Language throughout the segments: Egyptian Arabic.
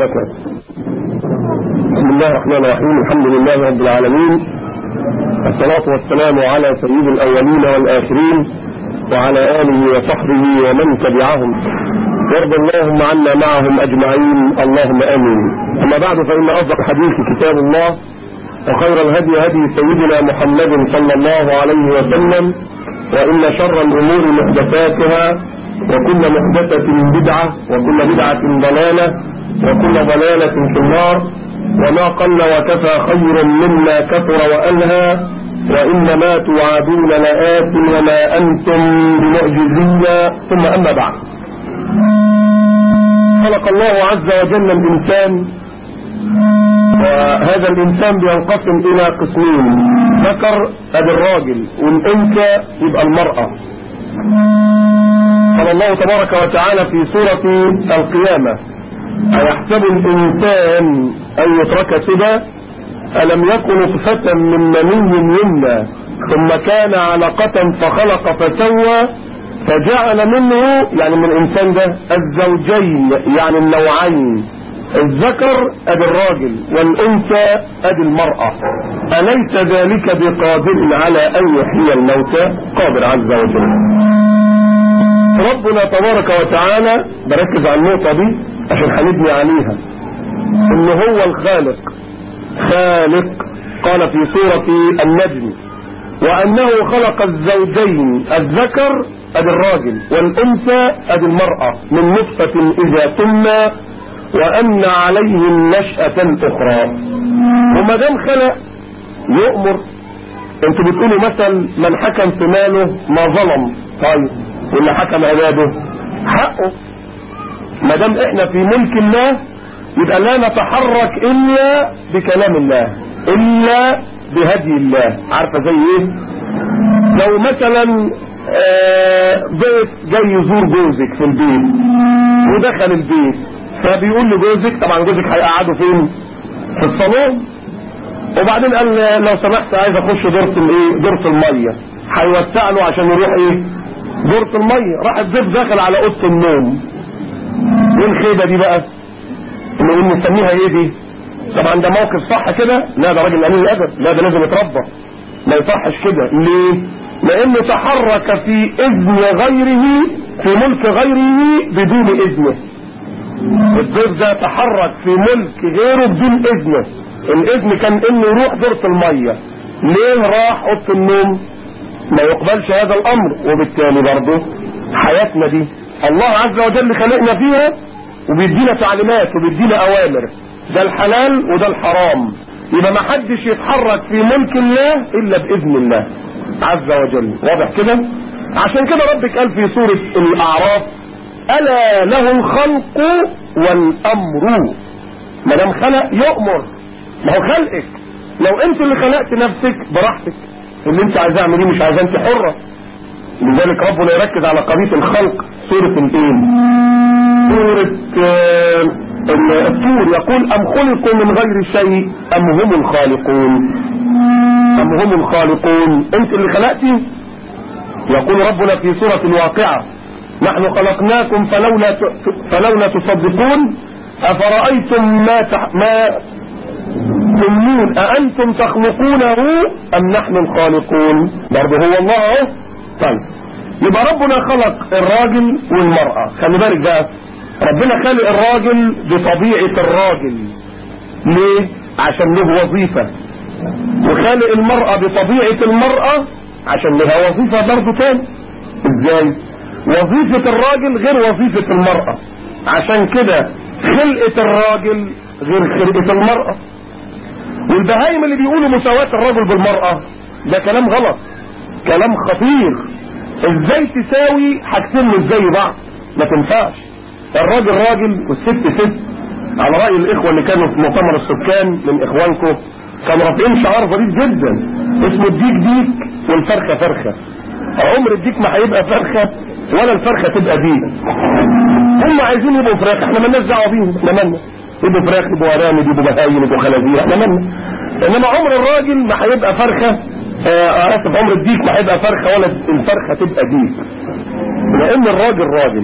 وبركاته بسم الله الرحمن الرحيم الحمد لله رب العالمين الصلاة والسلام على سيد الأولين والآخرين وعلى آله وصحبه ومن تبعهم وارض اللهم عنا معهم أجمعين اللهم آمين أما بعد فإن أصدق الحديث كتاب الله وخير الهدي هدي سيدنا محمد صلى الله عليه وسلم وإن شر الأمور محدثاتها وكل محدثة بدعة وكل بدعة ضلالة وكل ضلالة في النار وما قل وكفى خير مما كثر وألهى وإنما توعدون لآت وما أنتم بمعجزين ثم أما بعد خلق الله عز وجل الإنسان وهذا الإنسان بينقسم إلى قسمين ذكر أدي الراجل والأنثى يبقى المرأة قال الله تبارك وتعالى في سورة القيامة أيحسب الإنسان أن يترك سدى ألم يكن نطفة من مني يمنى ثم كان علقة فخلق فسوى فجعل منه يعني من الإنسان ده الزوجين يعني النوعين الذكر أدي الراجل والأنثى أدي المرأة أليس ذلك بقادر على أن يحيي الموتى قادر عز وجل ربنا تبارك وتعالى بركز على النقطة دي عشان هنبني عليها ان هو الخالق خالق قال في سورة النجم وانه خلق الزوجين الذكر ادي الراجل والانثى ادي المرأة من نطفة اذا تمنى وان عليه النشأة الاخرى وما دام خلق يؤمر انتوا بتقولوا مثلا من حكم في ماله ما ظلم طيب واللي حكم عباده حقه ما دام احنا في ملك الله يبقى لا نتحرك الا بكلام الله الا بهدي الله عارفه زي ايه لو مثلا بيت جاي يزور جوزك في البيت ودخل البيت فبيقول لجوزك طبعا جوزك هيقعده فين في الصالون وبعدين قال لو سمحت عايز اخش دورة الايه دورة الميه هيوسع له عشان يروح ايه دورة المية راح الضيف دخل على اوضه النوم ايه الخيبة دي بقى اللي نسميها ايه دي طبعا ده موقف صح كده لا ده راجل قليل الادب لا ده لازم يتربى ما يصحش كده ليه لانه تحرك في اذن غيره في ملك غيره بدون اذنه الضيف ده تحرك في ملك غيره بدون اذنه الاذن كان انه يروح دورة المية ليه راح اوضه النوم ما يقبلش هذا الامر وبالتالي برضه حياتنا دي الله عز وجل خلقنا فيها وبيدينا تعليمات وبيدينا اوامر ده الحلال وده الحرام يبقى ما حدش يتحرك في ملك الله الا باذن الله عز وجل واضح كده عشان كده ربك قال في سورة الاعراف الا له الخلق والامر ما دام خلق يؤمر ما هو خلقك لو انت اللي خلقت نفسك براحتك اللي انت عايزاه اعمليه مش عايزاه انت حرة لذلك ربنا يركز على قضية الخلق سورة الايه سورة الطور يقول ام خلقوا من غير شيء ام هم الخالقون ام هم الخالقون انت اللي خلقتي يقول ربنا في سورة الواقعة نحن خلقناكم فلولا فلولا تصدقون افرأيتم ما تح ما تمنون أأنتم تخلقونه أم نحن الخالقون برضه هو الله اهو طيب يبقى ربنا خلق الراجل والمرأة خلي بالك بقى ربنا خلق الراجل بطبيعة الراجل ليه عشان له وظيفة وخلق المرأة بطبيعة المرأة عشان لها وظيفة برضه تاني ازاي وظيفة الراجل غير وظيفة المرأة عشان كده خلقة الراجل غير خلقة المرأة والبهايم اللي بيقولوا مساواة الرجل بالمرأة ده كلام غلط كلام خطير ازاي تساوي حاجتين مش زي بعض ما تنفعش الراجل راجل والست ست على رأي الاخوة اللي كانوا في مؤتمر السكان من اخوانكم كانوا رافعين شعار ظريف جدا اسمه الديك ديك والفرخة فرخة عمر الديك ما هيبقى فرخة ولا الفرخة تبقى ديك هم عايزين يبقوا فراخ احنا مالناش دعوه بيهم احنا مالنا يبقوا فراخ يبقوا ارانب يبقوا بهايم يبقوا خنازير احنا مالنا انما عمر الراجل ما هيبقى فرخه آه اسف عمر الديك ما هيبقى فرخه ولا الفرخه تبقى ديك لان الراجل راجل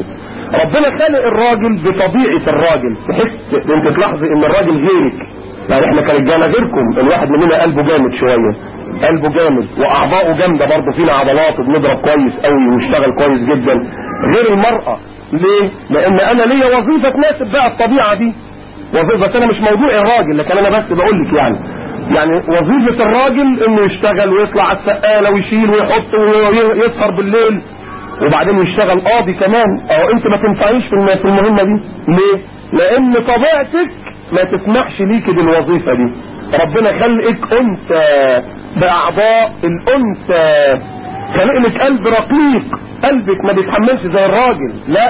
ربنا خلق الراجل بطبيعة الراجل تحس انت تلاحظي ان الراجل غيرك يعني احنا كرجاله غيركم الواحد مننا قلبه جامد شويه قلبه جامد واعضاؤه جامده برضه فينا عضلات وبنضرب كويس قوي ونشتغل كويس جدا غير المراه ليه؟ لان انا ليا وظيفه تناسب بقى الطبيعه دي وظيفه بس انا مش موضوع الراجل لكن انا بس بقول لك يعني يعني وظيفه الراجل انه يشتغل ويطلع على السقاله ويشيل ويحط ويسهر بالليل وبعدين يشتغل قاضي كمان او انت ما تنفعيش في المهمه دي ليه؟ لان طبيعتك ما تسمحش ليكي بالوظيفة دي ربنا خلقك انثى باعضاء الانثى خلق لك قلب رقيق قلبك ما بيتحملش زي الراجل لا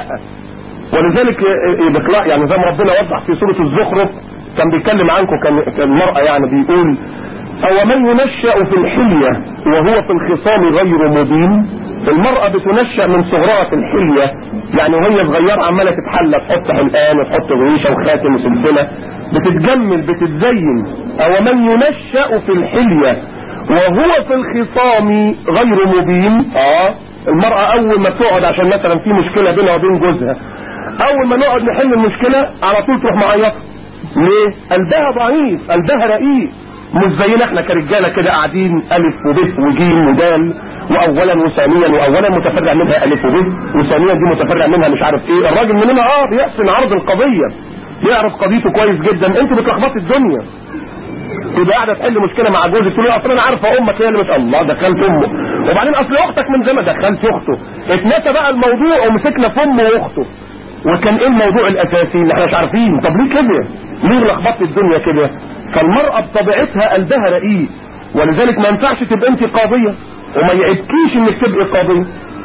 ولذلك بيطلع يعني زي ما ربنا وضح في سورة الزخرف كان بيتكلم عنكم كان المرأة يعني بيقول أو من ينشأ في الحلية وهو في الخصام غير مبين المرأة بتنشأ من صغرها في الحلية يعني وهي صغيرة عمالة تتحلى تحط حلقان وتحط غويشة وخاتم وسلسلة بتتجمل بتتزين أو من ينشأ في الحلية وهو في الخصام غير مبين اه المرأة أول ما تقعد عشان مثلا في مشكلة بينها وبين جوزها أول ما نقعد نحل المشكلة على طول تروح معيطة ليه؟ قلبها ضعيف قلبها رقيق مش زينا احنا كرجاله كده قاعدين الف وب وجيم ودال واولا وثانيا واولا متفرع منها الف وب وثانيا دي متفرع منها مش عارف ايه الراجل مننا اه بيحسن عرض القضيه يعرف قضيته كويس جدا انت بتلخبطي الدنيا تبقى قاعده تحل مشكله مع جوزك تقول له اصل انا عارفه امك هي اللي مش الله دخلت امه وبعدين اصل اختك من زمان دخلت اخته اتنسى بقى الموضوع ومسكنا في امه واخته وكان ايه الموضوع الاساسي اللي احنا مش عارفين طب ليه كده ليه لخبطت الدنيا كده فالمرأة بطبيعتها قلبها رقيق ولذلك ما ينفعش تبقى انت قاضية وما يعيبكيش انك تبقي قاضية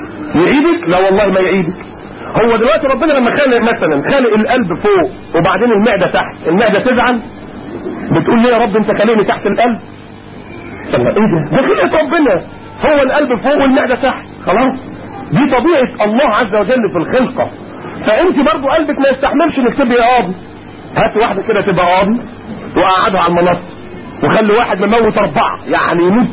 يعيبك لا والله ما يعيبك هو دلوقتي ربنا لما خالق مثلا خالق القلب فوق وبعدين المعدة تحت المعدة تزعل بتقول ليه يا رب انت خليني تحت القلب طب ايه ده ده خلقة ربنا هو القلب فوق والمعدة تحت خلاص دي طبيعة الله عز وجل في الخلقة فانت برضو قلبك ما يستحملش انك تبقي قاضي هات واحدة كده تبقى قاضي وقعدها على المنصة وخلي واحد مموت أربعة يعني يموت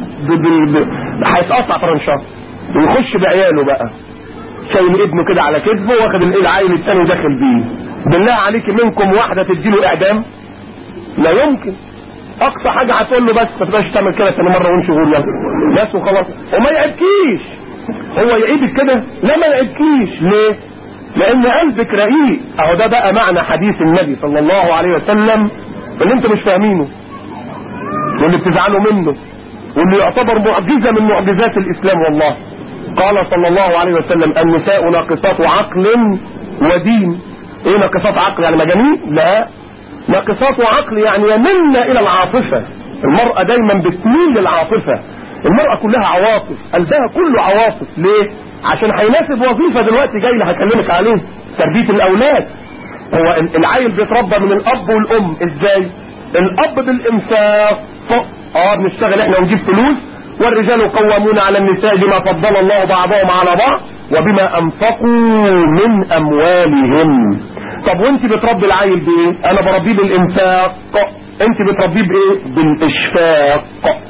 هيتقطع فرنشات ويخش بعياله بقى شايل ابنه كده على كتفه واخد العيل الثاني وداخل بيه بالله عليك منكم واحدة تديله إعدام لا يمكن أقصى حاجة هتقول له بس ما تبقاش تعمل كده ثاني مرة وامشي غور يلا بس وخلاص وما يعبكيش هو يعيبك كده لا ما يعيبكيش ليه؟ لأن قلبك رقيق أهو ده بقى معنى حديث النبي صلى الله عليه وسلم اللي انتوا مش فاهمينه واللي بتزعلوا منه واللي يعتبر معجزة من معجزات الإسلام والله قال صلى الله عليه وسلم النساء ناقصات عقل ودين ايه ناقصات عقل يعني مجانين لا ناقصات عقل يعني يملن الى العاطفة المرأة دايما بتميل للعاطفة المرأة كلها عواطف قلبها كله عواطف ليه عشان هيناسب وظيفة دلوقتي جاي اللي هكلمك عليه تربية الاولاد هو العيل بيتربى من الاب والام ازاي الاب بالانفاق اه بنشتغل احنا ونجيب فلوس والرجال قوامون على النساء بما فضل الله بعضهم على بعض وبما انفقوا من اموالهم طب وانت بتربي العيل بايه انا بربيه بالانفاق انت بتربيه بايه بالاشفاق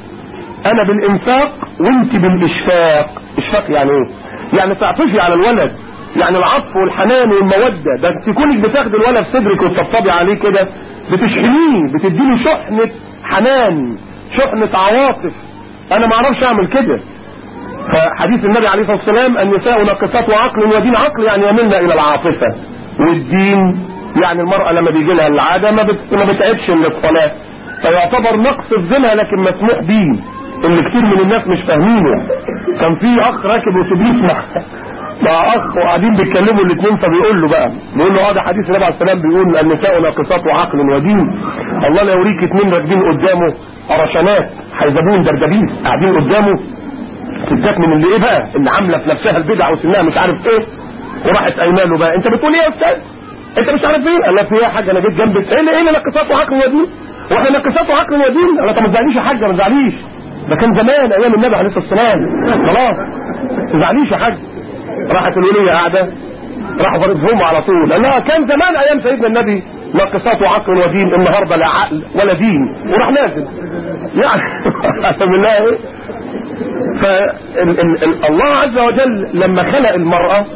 انا بالانفاق وانت بالاشفاق اشفاق يعني ايه يعني تعطفي على الولد يعني العطف والحنان والمودة ده تكونك بتاخد الولد في صدرك وتطبطبي عليه كده بتشحنيه بتديله شحنة حنان شحنة عواطف انا ما اعرفش اعمل كده فحديث النبي عليه الصلاة والسلام النساء ناقصات عقل ودين عقل يعني يملن الى العاطفة والدين يعني المرأة لما بيجي لها العادة ما, بت... ما بتعبش من الصلاة فيعتبر نقص في دينها لكن مسموح بيه اللي كتير من الناس مش فاهمينه كان في اخ راكب اتوبيس مع مع اخ وقاعدين بيتكلموا الاثنين فبيقول له بقى بيقول له اه ده حديث النبي عليه السلام بيقول النساء ناقصات عقل ودين الله لا يوريك اثنين راكبين قدامه قرشانات حيزبون دردبيس قاعدين قدامه ستات من اللي ايه بقى اللي عامله في نفسها البدع وسنها مش عارف ايه وراحت قايله له بقى انت بتقول ايه يا استاذ انت مش عارف ايه قال لها في ايه يا حاجه انا جيت جنبك ايه اللي ايه اللي ناقصات عقل ودين واحنا ناقصات عقل ودين انا طب ما تزعليش يا حاجه ما تزعليش ده كان زمان ايام النبي عليه الصلاه والسلام خلاص ما تزعليش يا حاج راحت الولية قاعدة راح ضربهم على طول لأنها كان زمان أيام سيدنا النبي ناقصات عقل ودين النهاردة لا عقل ولا دين وراح نازل يعني عشان بالله ايه فالله عز وجل لما خلق المرأة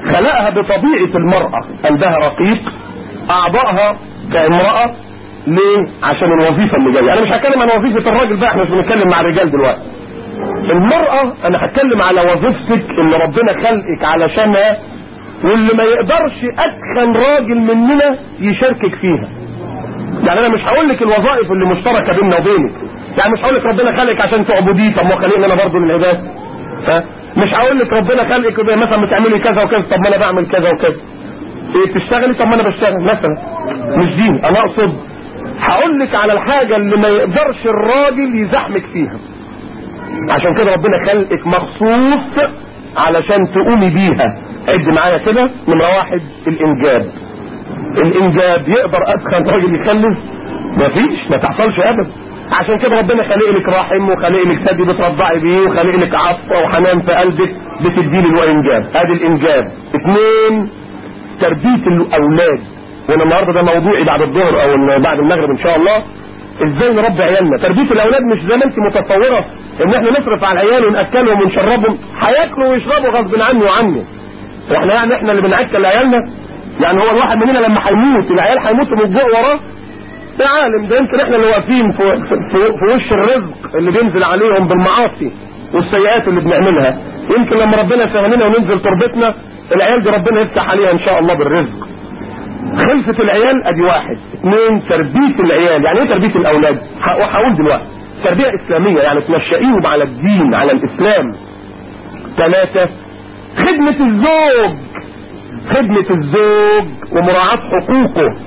خلقها بطبيعة المرأة قلبها رقيق اعضائها كامرأة ليه عشان الوظيفة اللي جاية انا مش هتكلم عن وظيفة الراجل بقى احنا مش بنتكلم مع الرجال دلوقتي المرأة انا هتكلم على وظيفتك اللي ربنا خلقك علشانها واللي ما يقدرش اتخن راجل مننا يشاركك فيها يعني انا مش هقول لك الوظائف اللي مشتركه بيننا وبينك يعني مش هقول لك ربنا خلقك عشان تعبديه طب ما خلقني انا برضه للعباد ها مش هقول لك ربنا خلقك مثلا بتعملي كذا وكذا طب ما انا بعمل كذا وكذا ايه بتشتغلي طب ما انا بشتغل مثلا مش دي انا اقصد هقول لك على الحاجه اللي ما يقدرش الراجل يزحمك فيها عشان كده ربنا خلقك مخصوص علشان تقومي بيها عد معايا كده نمرة واحد الانجاب الانجاب يقدر ادخل راجل يخلف مفيش ما تحصلش ابدا عشان كده ربنا خلق لك رحم وخلق لك ثدي بترضعي بيه وخلق لك عطفه وحنان في قلبك بتدي له الانجاب ادي الانجاب اثنين تربيه الاولاد وانا النهارده ده موضوعي بعد الظهر او بعد المغرب ان شاء الله ازاي نربي عيالنا تربيه الاولاد مش زي ما انت متصوره ان احنا نصرف على العيال وناكلهم ونشربهم هياكلوا ويشربوا غصب عني وعني واحنا يعني احنا اللي بناكل عيالنا يعني هو الواحد مننا لما هيموت العيال هيموتوا من الجوع وراه يا عالم ده يمكن احنا اللي واقفين في, في, في وش الرزق اللي بينزل عليهم بالمعاصي والسيئات اللي بنعملها يمكن لما ربنا يسهلنا وننزل تربتنا العيال دي ربنا يفتح عليها ان شاء الله بالرزق خلفة العيال ادي واحد اثنين تربية العيال يعني ايه تربية الاولاد وهقول دلوقتي تربية اسلامية يعني تنشئيهم على الدين على الاسلام ثلاثة خدمة الزوج خدمة الزوج ومراعاة حقوقه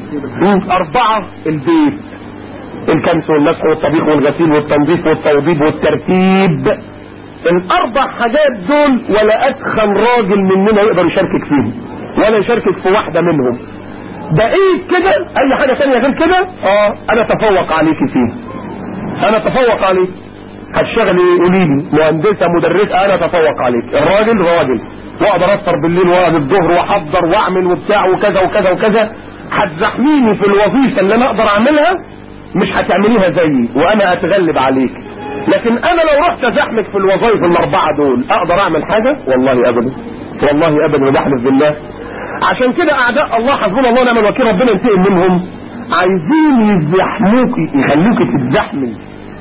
أربعة البيت الكنس والمسح والطبيخ والغسيل والتنظيف والتوضيب والترتيب الأربع حاجات دول ولا أدخن راجل مننا يقدر يشاركك فيهم ولا يشاركك في واحدة منهم بقيت كده أي حاجة تانية غير كده اه أنا أتفوق عليك فيه أنا أتفوق عليك هتشتغلي قولي لي مهندسه مدرسه انا اتفوق عليك الراجل راجل واقدر اسهر بالليل واقعد الظهر واحضر واعمل وبتاع وكذا وكذا وكذا هتزحميني في الوظيفه اللي انا اقدر اعملها مش هتعمليها زيي وانا اتغلب عليك لكن انا لو رحت ازحمك في الوظائف الاربعه دول اقدر اعمل حاجه والله ابدا والله ابدا وبحلف بالله عشان كده اعداء الله حسبنا الله ونعم الوكيل ربنا ينتقم منهم عايزين يزحموكي يخلوكي تتزحمي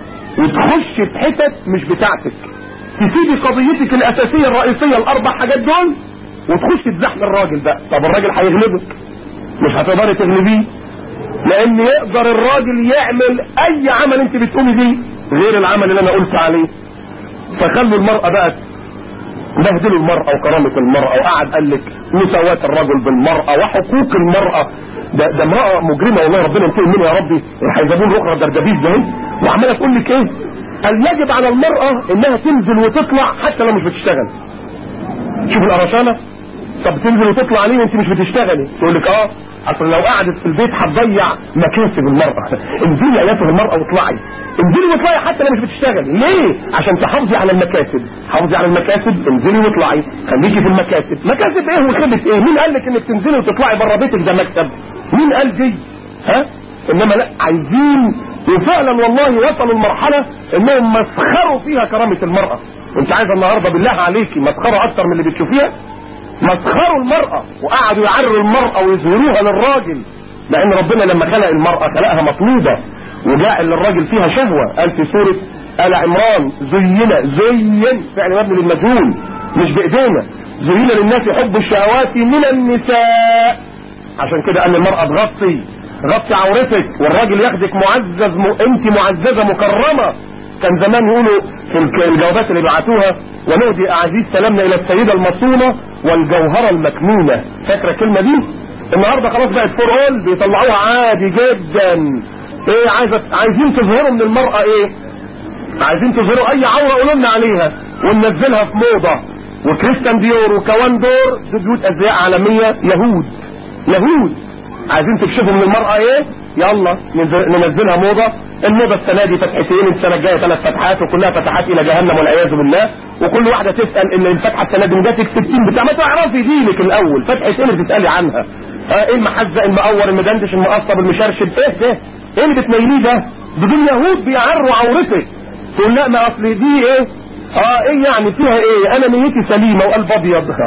وتخش في حتت مش بتاعتك تسيبي قضيتك الاساسية الرئيسية الاربع حاجات دول وتخش تزحم الراجل ده طب الراجل هيغلبك مش هتقدري تغلبيه لان يقدر الراجل يعمل اي عمل انت بتقومي بيه غير العمل اللي انا قلت عليه فخلوا المرأة بقى بهدلوا المرأة وكرامة المرأة وقعد قال لك مساواة الرجل بالمرأة وحقوق المرأة ده ده امرأة مجرمة والله ربنا ينتقم منها يا ربي الحيزبون ركرة دردبيس ده وعمالة تقول لك ايه قال يجب على المرأة انها تنزل وتطلع حتى لو مش بتشتغل شوف القرشانة طب تنزل وتطلع ليه وانت مش بتشتغلي تقول لك اه اصل لو قعدت في البيت هتضيع مكاسب المرأة انزلي ايات المرأة واطلعي انزلي واطلعي حتى لو مش بتشتغلي ليه عشان تحافظي على المكاسب حافظي على المكاسب انزلي واطلعي خليكي في المكاسب مكاسب ايه وخدمة ايه مين قال لك انك تنزلي وتطلعي بره بيتك ده مكسب مين قال دي ها انما لا عايزين وفعلا والله وصلوا المرحلة انهم مسخروا فيها كرامة المرأة انت عايزه النهاردة بالله عليكي مسخرة اكتر من اللي بتشوفيها مسخروا المرأة وقعدوا يعروا المرأة ويظهروها للراجل لان ربنا لما خلق المرأة خلقها مطلوبة وجاعل للراجل فيها شهوة قال في سورة آل عمران زين زين فعل مبني للمجهول مش بايدينا زين للناس حب الشهوات من النساء عشان كده قال المرأة تغطي غطي عورتك والراجل ياخدك معزز م... انت معززة مكرمة كان زمان يقولوا في الجوابات اللي بعتوها ونهدي اعزيز سلامنا الى السيدة المصونة والجوهرة المكنونة فاكرة الكلمة دي النهاردة خلاص بقت فور اول بيطلعوها عادي جدا ايه عايزة عايزين تظهروا من المرأة ايه عايزين تظهروا اي عورة قولوا لنا عليها وننزلها في موضة وكريستيان ديور وكوان دور دي بيوت ازياء عالمية يهود يهود عايزين تكشفوا من المرأة ايه يلا ننزلها موضة الموضة السنة دي فتحتين السنة الجاية ثلاث فتحات وكلها فتحات الى جهنم والعياذ بالله وكل واحدة تسأل ان الفتحة السنة دي جاتك 60 بتاع ما تعرفي دينك الاول فتحة ايه اللي بتسألي عنها اه ايه المحزة المقور المدندش المقصب المشرشب ايه ده ايه اللي بتميليه ده بدون يهود بيعروا عورتك تقول لا ما اصل دي ايه اه ايه يعني فيها ايه انا نيتي سليمة وقلب ابيض ها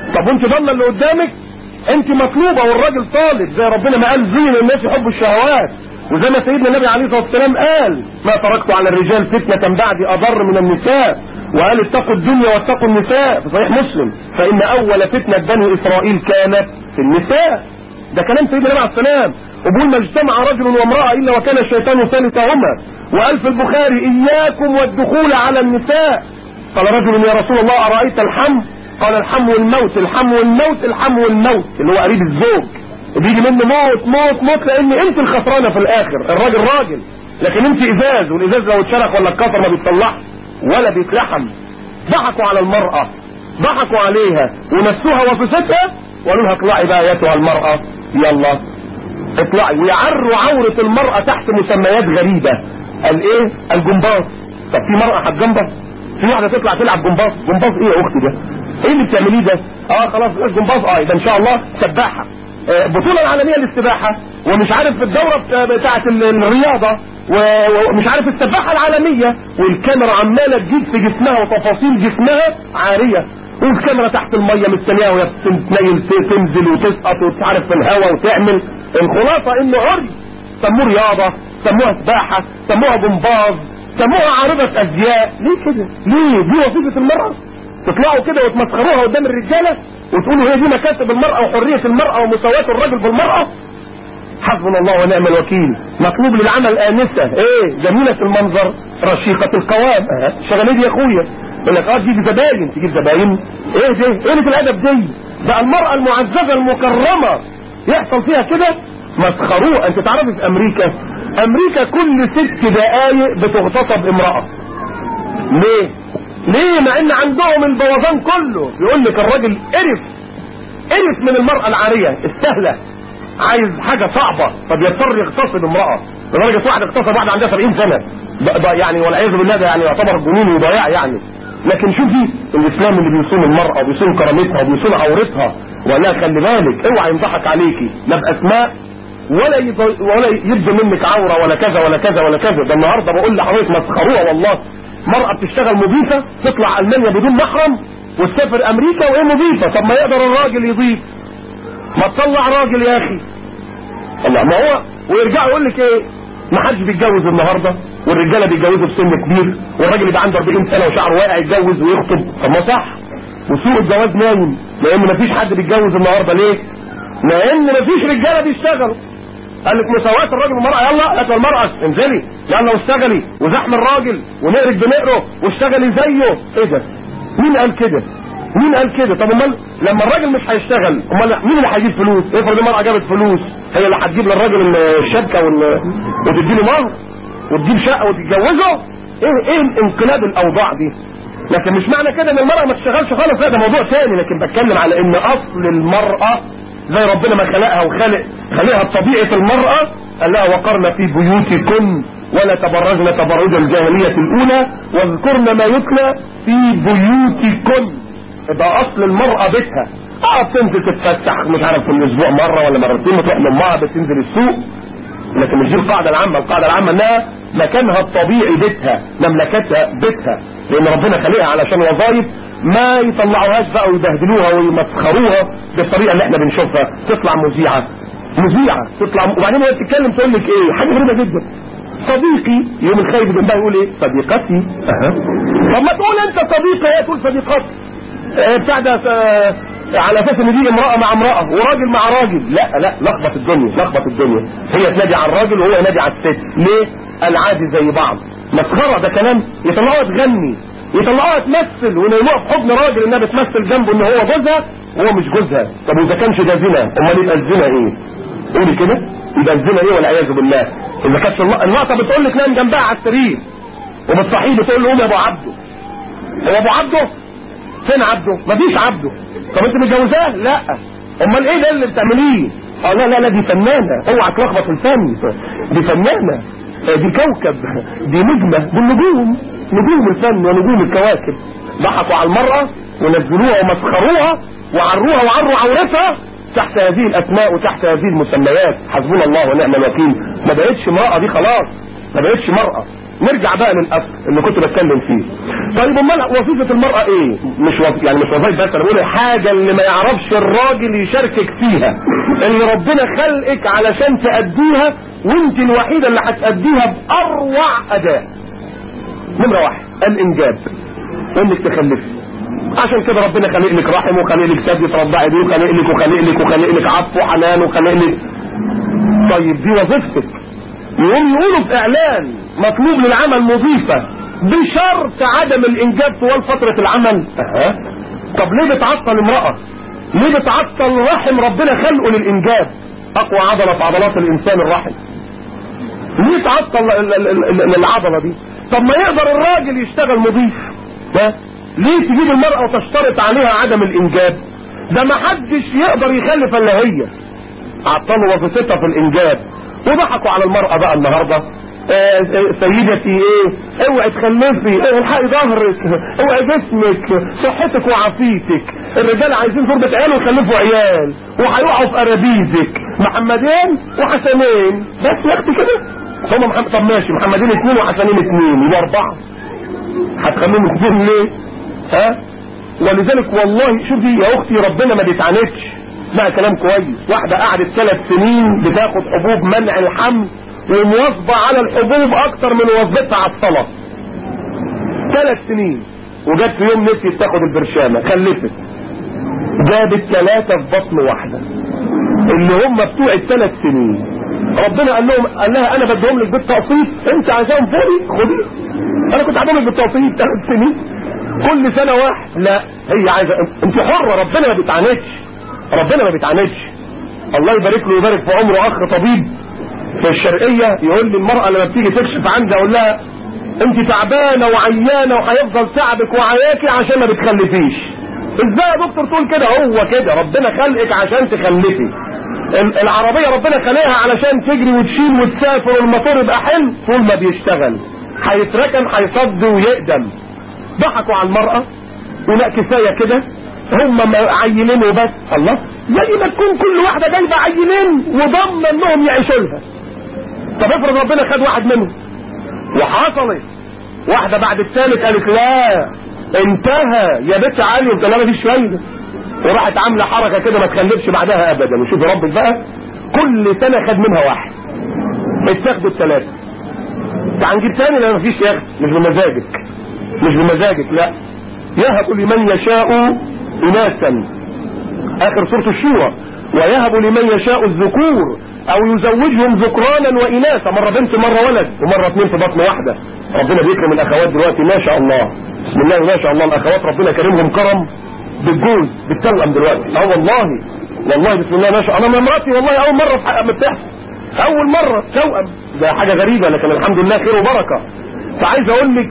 طب وانت ضامنه اللي قدامك انت مطلوبه والراجل طالب زي ربنا ما قال زين الناس يحبوا الشهوات وزي ما سيدنا النبي عليه الصلاه والسلام قال ما تركت على الرجال فتنه بعد اضر من النساء وقال اتقوا الدنيا واتقوا النساء في صحيح مسلم فان اول فتنه بني اسرائيل كانت في النساء ده كلام سيدنا النبي عليه السلام وبيقول ما اجتمع رجل وامراه الا وكان الشيطان ثالثهما وقال في البخاري اياكم والدخول على النساء قال رجل يا رسول الله ارايت الحم قال الحم والموت الحم والموت الحم والموت اللي هو قريب الزوج بيجي منه موت موت موت لان انت الخسرانه في الاخر الراجل راجل لكن انت ازاز والازاز لو اتشرخ ولا اتكسر ما بيتصلحش ولا بيتلحم ضحكوا على المراه ضحكوا عليها ونسوها وصفتها وقالوا لها اطلعي بقى ايتها المراه يلا اطلعي ويعروا عورة المرأة تحت مسميات غريبة قال ايه الجمباز طب في مرأة هتجمبز في واحدة تطلع تلعب جمباز جمباز ايه يا اختي ده ايه اللي بتعمليه ده اه خلاص بلاش جمباز اه يبقى ان شاء الله سباحة آه بطولة العالمية للسباحة ومش عارف الدورة بتاعة الرياضة ومش عارف السباحة العالمية والكاميرا عمالة تجيب في جسمها وتفاصيل جسمها عارية والكاميرا تحت المية مستنياها وهي تنيل تنزل وتسقط وتعرف في الهواء وتعمل الخلاصة انه عري سموه رياضة سموها سباحة سموها جمباز سموها عارضة ازياء ليه كده ليه دي وظيفة المرأة تطلعوا كده وتمسخروها قدام الرجالة وتقولوا هي دي مكاسب المرأة وحرية المرأة ومساواة الرجل بالمرأة حسبنا الله ونعم الوكيل مطلوب للعمل آنسة ايه جميلة المنظر رشيقة القوام اه شغالة دي يا اخويا يقول لك اه تجيب زباين تجيب زباين ايه ده ايه اللي في الادب دي ده المرأة المعززة المكرمة يحصل فيها كده مسخروه انت تعرفي في امريكا امريكا كل ست دقايق بتغتصب امرأة ليه ليه مع ان عندهم البوظان كله يقول لك الراجل قرف قرف من المرأة العارية السهلة عايز حاجة صعبة فبيضطر يغتصب امرأة لدرجة واحد اغتصب واحدة عندها 70 سنة ده, ده يعني والعياذ بالله ده يعني يعتبر جنون وضياع يعني لكن شوفي الاسلام اللي بيصون المرأة وبيصون كرامتها وبيصون عورتها ولا خلي بالك اوعى ينضحك عليكي لا باسماء ولا يض... ولا يبدو منك عورة ولا كذا ولا كذا ولا كذا ده النهارده بقول لحضرتك مسخروها والله مرأة بتشتغل مضيفة تطلع المانيا بدون محرم وتسافر امريكا وهي مضيفة طب ما يقدر الراجل يضيف ما تطلع راجل يا اخي الله ما هو ويرجع يقول لك ايه ما حدش بيتجوز النهارده والرجاله بيتجوزوا في سن كبير والراجل يبقى عنده 40 سنه وشعره واقع يتجوز ويخطب طب ما صح وسوق الجواز نايم لان ما فيش حد بيتجوز النهارده ليه؟ لان ما فيش رجاله بيشتغلوا قال لك مساواة الراجل والمرأة يلا هات المرأة انزلي يلا واشتغلي وزحم الراجل ونقرك بنقره واشتغلي زيه ايه ده؟ مين قال كده؟ مين قال كده طب امال لما الراجل مش هيشتغل امال مين اللي هيجيب فلوس افرض المرأة جابت فلوس هي اللي هتجيب للراجل الشبكة وال... وتديله مهر وتجيب شقة وتتجوزه ايه ايه انقلاب الاوضاع دي لكن مش معنى كده ان المرأة ما تشتغلش خالص لا ده موضوع ثاني لكن بتكلم على ان اصل المرأة زي ربنا ما خلقها وخلق خلقها بطبيعة المرأة قال لها وقرن في بيوتكن ولا تبرجن تبرج الجاهلية الأولى واذكرن ما يتلى في بيوتكن يبقى أصل المرأة بيتها اه بتنزل تتفتح مش عارف كل أسبوع مرة ولا مرتين بتروح لأمها بتنزل السوق لكن مش دي القاعدة العامة القاعدة العامة انها مكانها الطبيعي بيتها مملكتها بيتها لان ربنا خلقها علشان وظائف ما يطلعوهاش بقى ويبهدلوها ويمسخروها بالطريقة اللي احنا بنشوفها تطلع مذيعة مذيعة تطلع وبعدين وهي بتتكلم تقول لك ايه حاجة غريبة جدا صديقي يوم الخير جنبها يقول ايه صديقتي اها طب ما تقول انت صديقي هي تقول صديقتي اه بتاع ده اه على اساس ان دي امرأة مع امرأة وراجل مع راجل لا لا لخبط الدنيا لخبط الدنيا هي تنادي على الراجل وهو ينادي على الست ليه العادي زي بعض مسخرة ده كلام يطلعوها تغني يطلعوها تمثل وينيموها في حضن راجل انها بتمثل جنبه ان هو جوزها وهو مش جوزها طب واذا كانش ده زنا امال يبقى الزنا ايه قولي كده يبقى الزنا ايه والعياذ بالله اذا كانت المرأة بتقول لك نام جنبها على السرير وبتصحيه بتقول له قوم يا ابو عبده هو ابو عبده فين عبده مفيش عبده طب انت متجوزاه لا امال ايه ده اللي بتعمليه اه لا لا لا دي فنانه اوعى تلخبط الفن دي فنانه دي كوكب دي نجمه دي النجوم نجوم الفن ونجوم الكواكب ضحكوا على المراه ونزلوها ومسخروها وعروها وعروا عورتها تحت هذه الاسماء وتحت هذه المسميات حسبنا الله ونعم الوكيل ما بقتش امراه دي خلاص ما بقتش مرأة نرجع بقى للأصل اللي كنت بتكلم فيه طيب امال وظيفة المرأة ايه مش وظ... يعني مش وظيفة بس انا بقول الحاجة اللي ما يعرفش الراجل يشاركك فيها اللي ربنا خلقك علشان تأديها وانت الوحيدة اللي هتأديها بأروع أداء نمرة واحد الإنجاب انك تخلفي عشان كده ربنا خلق لك رحم وخلق لك ثدي ترضعي بيه وخلق لك وخلق لك وخلق لك عطف وحنان وخلق لك طيب دي وظيفتك يقوم يقولوا في اعلان مطلوب للعمل مضيفة بشرط عدم الانجاب طوال فترة العمل أه. طب ليه بتعطل امرأة ليه بتعطل رحم ربنا خلقه للانجاب اقوى عضلة في عضلات الانسان الرحم ليه تعطل العضلة دي طب ما يقدر الراجل يشتغل مضيف ده ليه تجيب المرأة وتشترط عليها عدم الانجاب ده ما حدش يقدر يخلف الا هي عطلوا وظيفتها في الانجاب وضحكوا على المرأة بقى النهاردة آه سيدتي ايه اوعي تخلفي اوعي الحقي ظهرك اوعي جسمك صحتك وعافيتك الرجال عايزين تربة عيال ويخلفوا عيال وهيقعوا في ارابيزك محمدين وحسنين بس يا اختي كده هم محمد طب ماشي محمدين اثنين وحسنين اثنين يبقى اربعه هتخليهم اثنين ليه ها ولذلك والله شوفي يا اختي ربنا ما بيتعنتش اسمها كلام كويس واحدة قعدت ثلاث سنين بتاخد حبوب منع الحمل ومواظبة على الحبوب اكتر من مواظبتها على الصلاة ثلاث سنين وجت في يوم نسيت تاخد البرشامة خلفت جابت ثلاثة في بطن واحدة اللي هم بتوع الثلاث سنين ربنا قال لهم قال لها انا بديهم لك بالتقسيط انت عايزاهم فوقي خدي انا كنت هديهم لك بالتقسيط ثلاث سنين كل سنة واحد لا هي عايزة انت حرة ربنا ما بيتعاندش ربنا ما بيتعاندش الله يبارك له ويبارك في عمره اخ طبيب في الشرقية يقول لي المرأة لما بتيجي تكشف عندي اقول لها انت تعبانة وعيانة وهيفضل تعبك وعياكي عشان ما بتخلفيش ازاي يا دكتور تقول كده هو كده ربنا خلقك عشان تخلفي العربية ربنا خلقها علشان تجري وتشيل وتسافر والموتور يبقى حلو طول ما بيشتغل هيتركن هيصد ويقدم ضحكوا على المرأة ولا كفاية كده هم عينين وبس الله زي ما تكون كل واحدة جايبة عينين وضم انهم يعيشوا لها طب افرض ربنا خد واحد منهم وحصلت واحدة بعد الثالث قالت لا انتهى يا بنت علي انت لا مفيش فايدة وراحت عاملة حركة كده ما تخلفش بعدها ابدا وشوفي ربك بقى كل سنة خد منها واحد اتاخدوا الثلاثة هنجيب تاني لا مفيش يا مش بمزاجك مش بمزاجك لا يهب لمن يشاء إناثا آخر سورة الشورى ويهب لمن يشاء الذكور أو يزوجهم ذكرانا وإناثا مرة بنت مرة ولد ومرة اثنين في بطن واحدة ربنا بيكرم الأخوات دلوقتي ما شاء الله بسم الله ما شاء الله الأخوات ربنا كرمهم كرم بالجوز بالتوأم دلوقتي اه والله والله بسم الله ما شاء الله انا مراتي والله اول مره في حق بتحصل اول مره توأم ده حاجه غريبه لكن الحمد لله خير وبركه فعايز اقول لك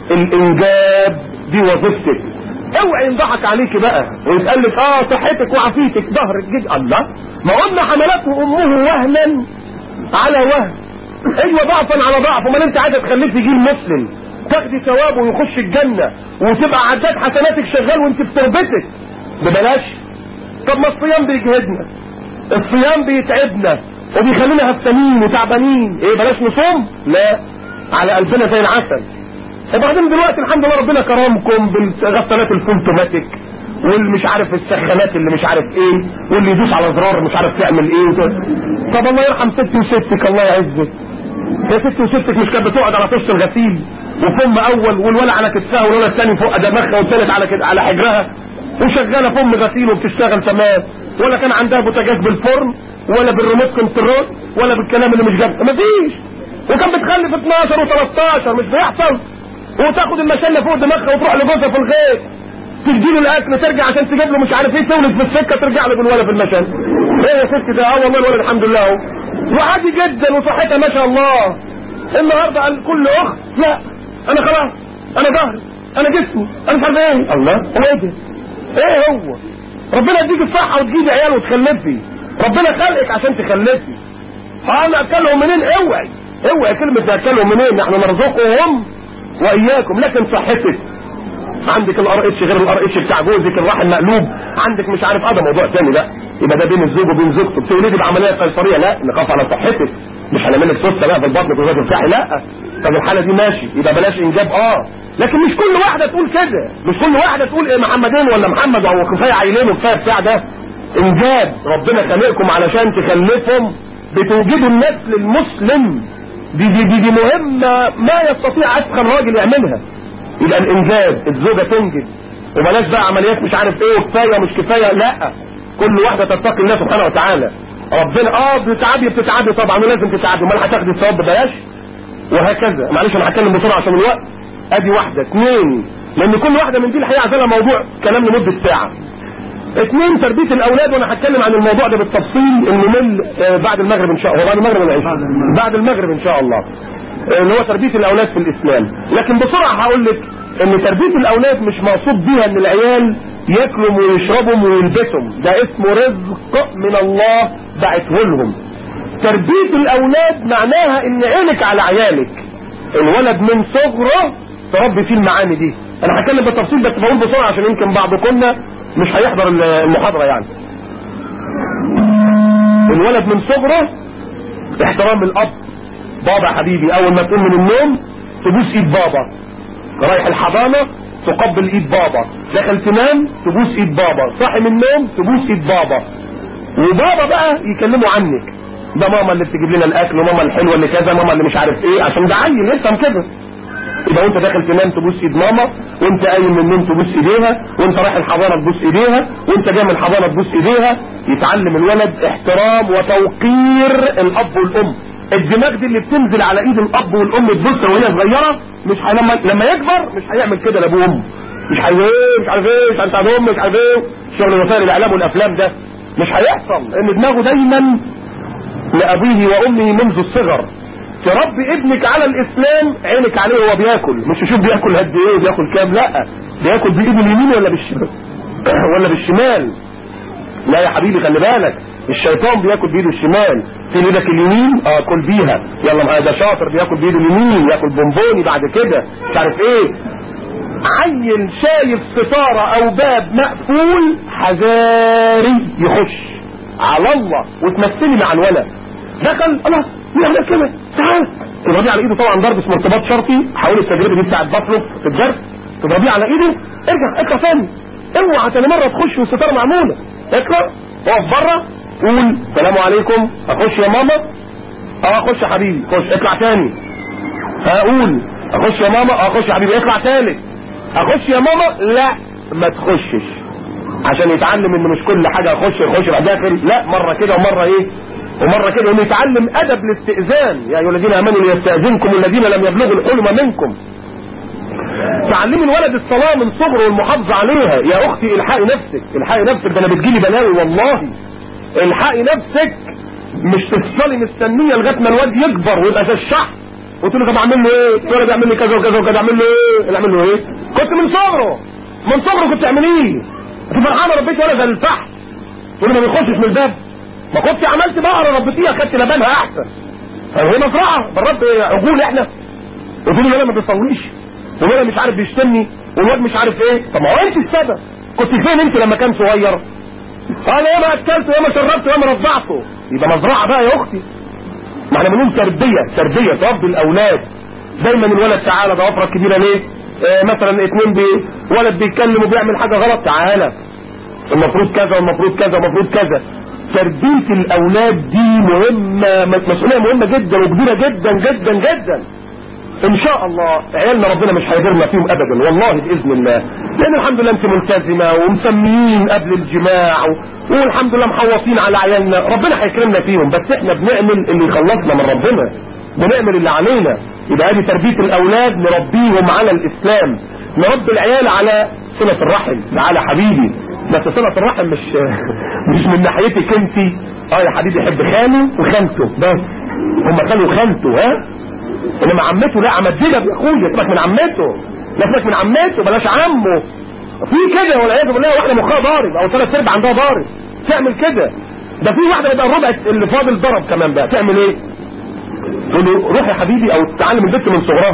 الانجاب دي وظيفتك اوعي ينضحك عليك بقى ويتقال لك اه صحتك وعافيتك ظهرك جد الله ما قلنا حملته امه وهنا على وهن ايوه ضعفا على ضعف امال انت عايزه تخليك جيل مسلم تاخدي ثوابه ويخش الجنه وتبقى عداد حسناتك شغال وانت في تربتك ببلاش طب ما الصيام بيجهدنا الصيام بيتعبنا وبيخلينا هفتانين وتعبانين ايه بلاش نصوم لا على قلبنا زي العسل وبعدين دلوقتي الحمد لله ربنا كرمكم بالغسالات الفولتوماتيك والمش عارف السخانات اللي مش عارف ايه واللي يدوس على زرار مش عارف تعمل ايه طب الله يرحم ستي وستك الله يعزك يا ستي وستك مش كانت بتقعد على طش الغسيل وفم اول والولا على كتفها والولا الثاني فوق دماغها والثالث على كده على حجرها وشغاله فم غسيل وبتشتغل تمام ولا كان عندها بوتاجاز بالفرن ولا بالريموت كنترول ولا بالكلام اللي مش جاب مفيش وكان بتخلف 12 و13 مش بيحصل وتاخد المشلة فوق دماغها وتروح لجوزها في الغيط تديله الاكل ترجع عشان تجيب له مش عارف ايه تولد في السكه ترجع له بالولد في المشان ايه يا ست ده اه والله الولد الحمد لله اهو وعادي جدا وصحتها ما شاء الله النهارده قال كل اخت لا انا خلاص انا ظهري انا جسمي انا مش عارف ايه الله هو ايه ده ايه هو ربنا يديك الصحه وتجيبي عيال وتخلفي ربنا خلقك عشان تخلفي انا اكلهم منين اوعي اوعي كلمه تاكلهم منين نحن نرزقهم واياكم لكن صحتك عندك الار اتش غير الار اتش بتاع جوزك الرحم مقلوب عندك مش عارف اه ده موضوع تاني لا يبقى ده بين الزوج وبين زوجته بتولدي بعمليه قيصريه لا نخاف على صحتك مش هنعمل لك سوسه بقى في البطن تقدري تفتحي لا طب الحاله دي ماشي يبقى بلاش انجاب اه لكن مش كل واحده تقول كده مش كل واحده تقول إيه محمدين ولا محمد او كفايه عيلين وكفايه بتاع ده انجاب ربنا خلقكم علشان تخلفهم بتوجدوا النسل المسلم دي دي دي, دي مهمه ما يستطيع اتقن راجل يعملها يبقى الانجاب الزوجه تنجب وبلاش بقى عمليات مش عارف ايه وكفايه ومش كفايه لا كل واحده تتقي الله سبحانه وتعالى ربنا اه بتتعبي بتتعبي طبعا ولازم تتعبي امال هتاخدي الثواب ببلاش وهكذا معلش انا هتكلم بسرعه عشان الوقت ادي واحده اثنين لان كل واحده من دي الحقيقه عايزه لها موضوع كلام لمده ساعه اثنين تربيه الاولاد وانا هتكلم عن الموضوع ده بالتفصيل انه آه بعد المغرب ان شاء الله بعد المغرب ولا العشاء بعد المغرب ان شاء الله اللي هو تربيه الاولاد في الاسلام لكن بسرعه هقول لك ان تربيه الاولاد مش مقصود بيها ان العيال ياكلوا ويشربوا ويلبسوا ده اسمه رزق من الله بعته لهم تربيه الاولاد معناها ان عينك على عيالك الولد من صغره تربي فيه المعاني دي انا هتكلم بالتفصيل بس بقول بسرعه عشان يمكن بعضكم مش هيحضر المحاضره يعني الولد من صغره احترام الاب بابا حبيبي اول ما تقوم من النوم تبوس ايد بابا رايح الحضانه تقبل ايد بابا دخل تنام تبوس ايد بابا صاحي من النوم تبوس ايد بابا وبابا بقى يكلموا عنك ده ماما اللي بتجيب لنا الاكل وماما الحلوه اللي كذا ماما اللي مش عارف ايه عشان ده عيل يفهم كده يبقى وانت داخل تنام تبوس ايد ماما وانت قايم من النوم تبوس ايديها وانت رايح الحضانه تبوس ايديها وانت جاي من الحضانه تبوس ايديها يتعلم الولد احترام وتوقير الاب والام الدماغ دي اللي بتنزل على ايد الاب والام تبص وهي صغيره مش ح... لما لما يكبر مش هيعمل كده لابوه وامه مش هي مش عارف ايه مش عارف ام مش عارف ايه شغل وسائل الاعلام والافلام ده مش هيحصل ان دماغه دايما لابيه وامه منذ الصغر تربي ابنك على الاسلام عينك عليه وهو بياكل مش تشوف بياكل قد ايه وبياكل كام لا بياكل بايده اليمين ولا بالشمال ولا بالشمال لا يا حبيبي خلي بالك الشيطان بياكل بايده الشمال في ايدك اليمين اه كل بيها يلا ما ده شاطر بياكل بايده اليمين ياكل بونبوني بعد كده مش عارف ايه عيل شايف ستارة او باب مقفول حذاري يخش على الله وتمثلي مع الولد دخل الله يعمل كده تعال تضربيه على ايده طبعا ضرب اسمه ارتباط شرطي حاول التجربه دي بتاعت بافلو في الدرس تضربيه على ايده ارجع اقرا ثاني اوعى تاني مره تخش والستاره معموله اقرا اقف بره قول السلام عليكم اخش يا ماما اه اخش يا حبيبي خش اطلع تاني اقول اخش يا ماما اه اخش يا حبيبي اطلع تالت اخش يا ماما لا ما تخشش عشان يتعلم ان مش كل حاجه اخش يخش يبقى داخل لا مره كده ومره ايه ومره كده انه يتعلم ادب الاستئذان يا ايها الذين امنوا ليستاذنكم الذين لم يبلغوا الحلم منكم تعلمي الولد الصلاه من صغره والمحافظه عليها يا اختي الحقي نفسك الحقي نفسك ده انا بتجيلي بلاوي والله الحقي نفسك مش تفضلي مستنيه لغايه ما الواد يكبر ويبقى زي الشحن وتقول له طب اعمل له ايه؟ الولد بيعمل لي كذا وكذا وكذا اعمل له ايه؟ اعمل له ايه؟ كنت من صغره من صغره كنت تعمليه انت فرحانه ربيت ولد زي الفحم تقول ما بيخشش من الباب ما كنت عملت بقره ربيتيها خدت لبنها احسن هي مزرعه بربط عجول احنا وتقول لي ما بيصليش والولد مش عارف بيشتمني والواد مش عارف ايه طب ما هو انت السبب كنت فين انت لما كان صغير انا ياما اكلته ياما شربته ياما رضعته يبقى مزرعه بقى يا اختي ما احنا بنقول تربيه تربيه تربي الاولاد دايما الولد تعالى ده وفره كبيره ليه آه مثلا اتنين بي ولد بيتكلم وبيعمل حاجه غلط تعالى المفروض كذا والمفروض كذا والمفروض كذا تربيه الاولاد دي مهمه مسؤوليه مهمه جدا وكبيره جدا جدا جدا ان شاء الله عيالنا ربنا مش هيضرنا فيهم ابدا والله باذن الله لان الحمد لله انت ملتزمه ومسميين قبل الجماع والحمد لله محوطين على عيالنا ربنا هيكرمنا فيهم بس احنا بنعمل اللي يخلصنا من ربنا بنعمل اللي علينا يبقى دي تربيه الاولاد نربيهم على الاسلام نربي العيال على صله الرحم تعالى حبيبي بس صله الرحم مش مش من ناحيتك انت اه يا حبيبي حب خاله وخالته بس هم خاله وخالته ها انما عمته لا عمدنا يا اخويا سيبك من عمته لا سيبك من عمته بلاش عمه في كده والعياذ بالله واحده مخها ضارب او ثلاث ارباع عندها ضارب تعمل كده ده في واحده يبقى الربع اللي فاضل ضرب كمان بقى تعمل ايه؟ تقول له روح يا حبيبي او تعلم البنت من صغرها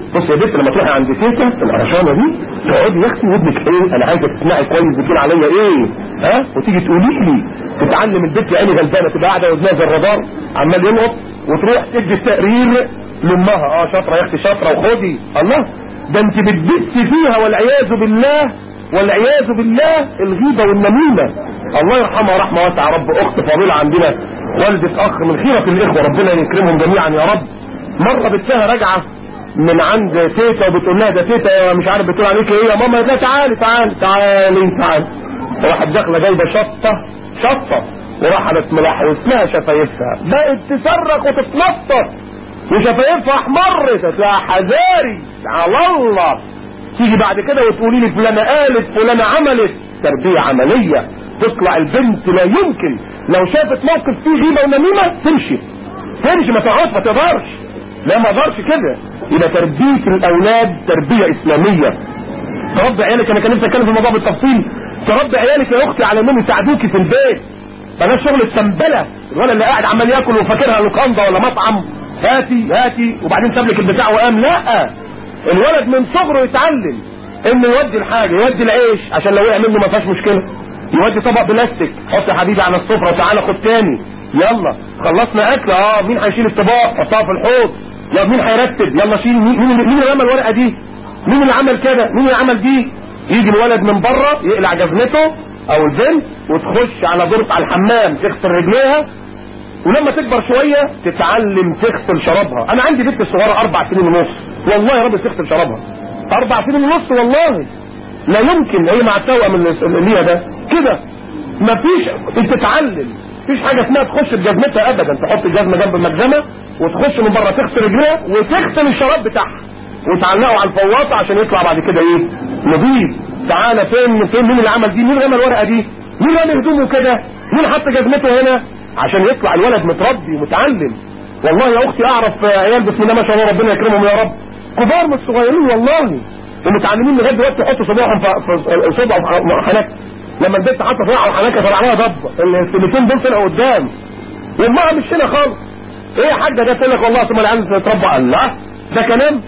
بص يا بنت لما تروحي عند تيتا القرشانه دي تقعدي يا اختي ودنك ايه انا عايزه تسمعي كويس بتقول عليا ايه ها وتيجي تقولي لي تتعلم البنت يا عيني غلبانه تبقى قاعده ودنها زي الرادار عمال يلقط وتروح تدي التقرير لامها اه شاطره يا اختي شاطره وخدي الله ده انت بتدسي فيها والعياذ بالله والعياذ بالله الغيبه والنميمه الله يرحمها رحمه واسعه رب اخت فاضله عندنا والده اخ من خيره الاخوه ربنا يكرمهم جميعا يا رب مره بنتها راجعه من عند تيتا وبتقول لها ده تيتا مش عارف بتقول عليك ايه يا ماما لا تعالي تعالي تعالي تعالي راحت داخله جايبه شطه شطه وراحت ملحوسناها شفايفها بقت تصرخ وتتنطط وشفايفها احمرت لا حذاري على الله تيجي بعد كده وتقولي لي فلانه قالت فلانه عملت تربيه عمليه تطلع البنت لا يمكن لو شافت موقف فيه غيبه ونميمه تمشي تمشي ما تقعدش ما تقدرش لا ما اقدرش كده يبقى تربيه الاولاد تربيه اسلاميه تربي عيالك انا كان نفسي اتكلم في الموضوع بالتفصيل تربي عيالك يا اختي على انهم يساعدوكي في البيت بلاش شغل السنبله الولد اللي قاعد عمال ياكل وفاكرها لوكاندا ولا مطعم هاتي هاتي وبعدين ساب لك البتاع وقام لا الولد من صغره يتعلم انه يودي الحاجه يودي العيش عشان لو وقع منه ما فيهاش مشكله يودي طبق بلاستيك حط يا حبيبي على السفره وتعالى خد تاني يلا خلصنا اكل اه مين هيشيل الطباق حطها في الحوض يلا مين هيرتب يلا شيل مين مين مين اللي عمل الورقه دي مين اللي عمل كده مين اللي عمل دي يجي الولد من بره يقلع جزمته او البنت وتخش على دورة على الحمام تغسل رجليها ولما تكبر شوية تتعلم تغسل شرابها انا عندي بنت صغيرة اربع سنين ونص والله يا رب تغسل شرابها اربع سنين ونص والله لا يمكن هي مع التوأم اللي ليها ده كده مفيش انت تتعلم مفيش حاجة اسمها تخش بجزمتها ابدا تحط الجزمة جنب المجزمة وتخش من بره تغسل رجليها وتغسل الشراب بتاعها وتعلقه على الفواطة عشان يطلع بعد كده ايه نظيف تعالى فين فين مين اللي عمل دي مين اللي عمل الورقه دي مين اللي هدومه كده مين حط جزمته هنا عشان يطلع الولد متربي ومتعلم والله يا اختي اعرف عيال بسم الله ما شاء الله ربنا يكرمهم يا رب كبار مش صغيرين والله ومتعلمين لغايه دلوقتي يحطوا صباعهم في صبع حنك لما البنت حاطه صباعها على حنكها طلع لها ضب السنتين دول طلعوا قدام وامها مش هنا خالص ايه يا حاجه ده تقول لك والله ثم العيال تتربى الله ده كلام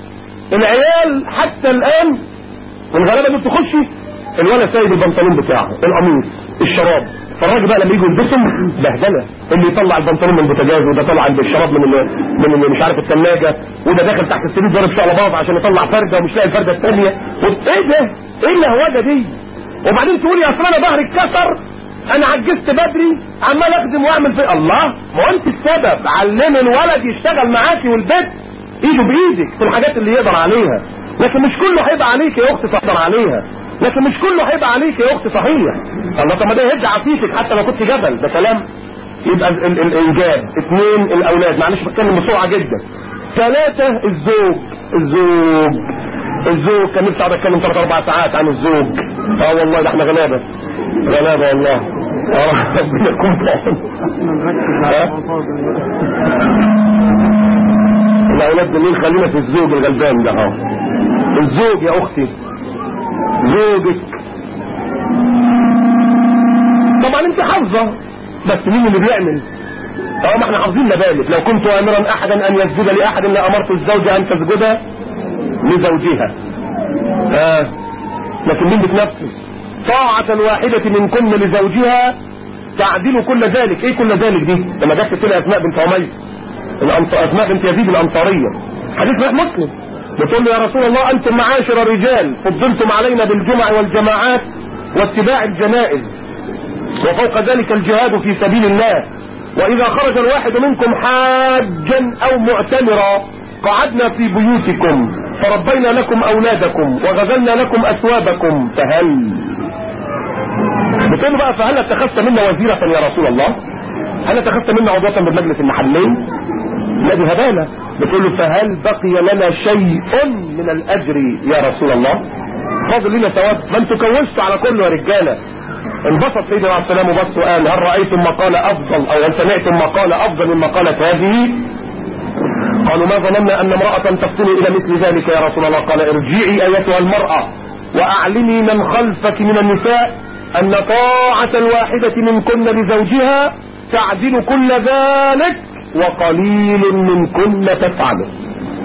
العيال حتى الان والغلابه دي بتخشي الولد سايب البنطلون بتاعه القميص الشراب فالراجل بقى لما يجوا يلبسهم بهدله اللي يطلع البنطلون من البوتاجاز وده طلع عند الشراب من ال من ال مش عارف الثلاجه وده داخل تحت السرير ضارب شقلباظ عشان يطلع فرده ومش لاقي الفرده الثانيه ايه ده؟ ايه الهواجه دي؟ وبعدين تقولي اصل انا ظهري اتكسر انا عجزت بدري عمال اخدم واعمل في الله ما هو انت السبب علمي الولد يشتغل معاكي والبيت ايده بايدك في الحاجات اللي يقدر عليها لكن مش كله هيبقى عليك يا اختي تقدر عليها لكن مش كله هيبقى عليك يا اختي صحيح الله طب ما ده يهد عفيفك حتى لو كنت جبل ده كلام يبقى ال- ال- الانجاب اثنين الاولاد معلش بتكلم بسرعه جدا ثلاثه الزوج الزوج الزوج كان نفسي اقعد اتكلم ثلاث اربع ساعات عن الزوج اه والله ده احنا غلابه غلابه والله اه ربنا يكون في عونك. الاولاد دول خلينا في الزوج الغلبان ده اهو الزوج يا اختي زوجك طبعا انت حافظه بس مين اللي بيعمل اه ما احنا حافظين مبالغ لو كنت امرا احدا ان يسجد لاحد لامرت الزوجه ان تسجد لزوجها آه. لكن مين بتنفذ طاعة واحدة منكن لزوجها تعدل كل ذلك ايه كل ذلك دي لما جت تقول اسماء بنت عميس الأنص- اسماء بنت يزيد الانصارية حديث صحيح مسلم بتقول له يا رسول الله انتم معاشر الرجال فضلتم علينا بالجمع والجماعات واتباع الجنائز وفوق ذلك الجهاد في سبيل الله واذا خرج الواحد منكم حاجا او معتمرا قعدنا في بيوتكم فربينا لكم اولادكم وغزلنا لكم اثوابكم فهل بتقول له بقى فهل اتخذت منا وزيرة يا رسول الله هل اتخذت منا عضوة بالمجلس المحلي لا دي هبالة بتقول له فهل بقي لنا شيء من الاجر يا رسول الله فاضل لنا ثواب ما انتوا كوشتوا على كله يا رجاله انبسط سيدنا عليه السلام وبص وقال هل رايتم مقال افضل او هل سمعتم مقال افضل من مقالة هذه قالوا ما ظننا ان امرأة تفصل الى مثل ذلك يا رسول الله قال ارجعي ايتها المرأة واعلمي من خلفك من النساء ان طاعة الواحدة منكن لزوجها تعدل كل ذلك وقليل منكن تفعله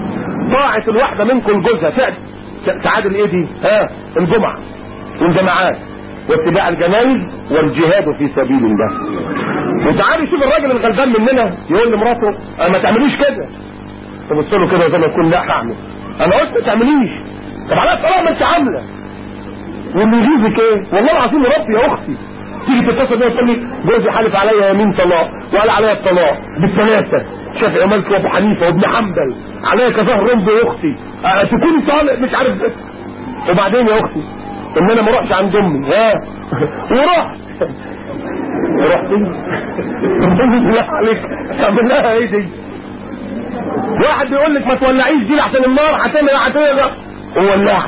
طاعة الواحدة منكم جوزها تعادل ايه دي ها الجمعة والجماعات واتباع الجنايز والجهاد في سبيل الله وتعالي شوف الراجل الغلبان مننا يقول لمراته انا ما تعمليش كده تبص له كده زي ما يكون لا هعمل انا قلت ما تعمليش طب على الطلاق ما انت عامله واللي يجيزك ايه والله العظيم ربي يا اختي تيجي تتصل بيا تقول لي جوزي حالف عليا يمين طلاق وقال عليا الطلاق بالثلاثه شافعي ومالك وابو حنيفه وابن حنبل عليا كظهر رمز يا اختي أه تكوني طالق مش عارف بس وبعدين يا اختي ان انا ما اروحش عند امي ها ورحت ورحت بالله عليك تعمل لها ايه دي واحد بيقول لك ما تولعيش دي عشان النار هتعمل هتعمل وولعت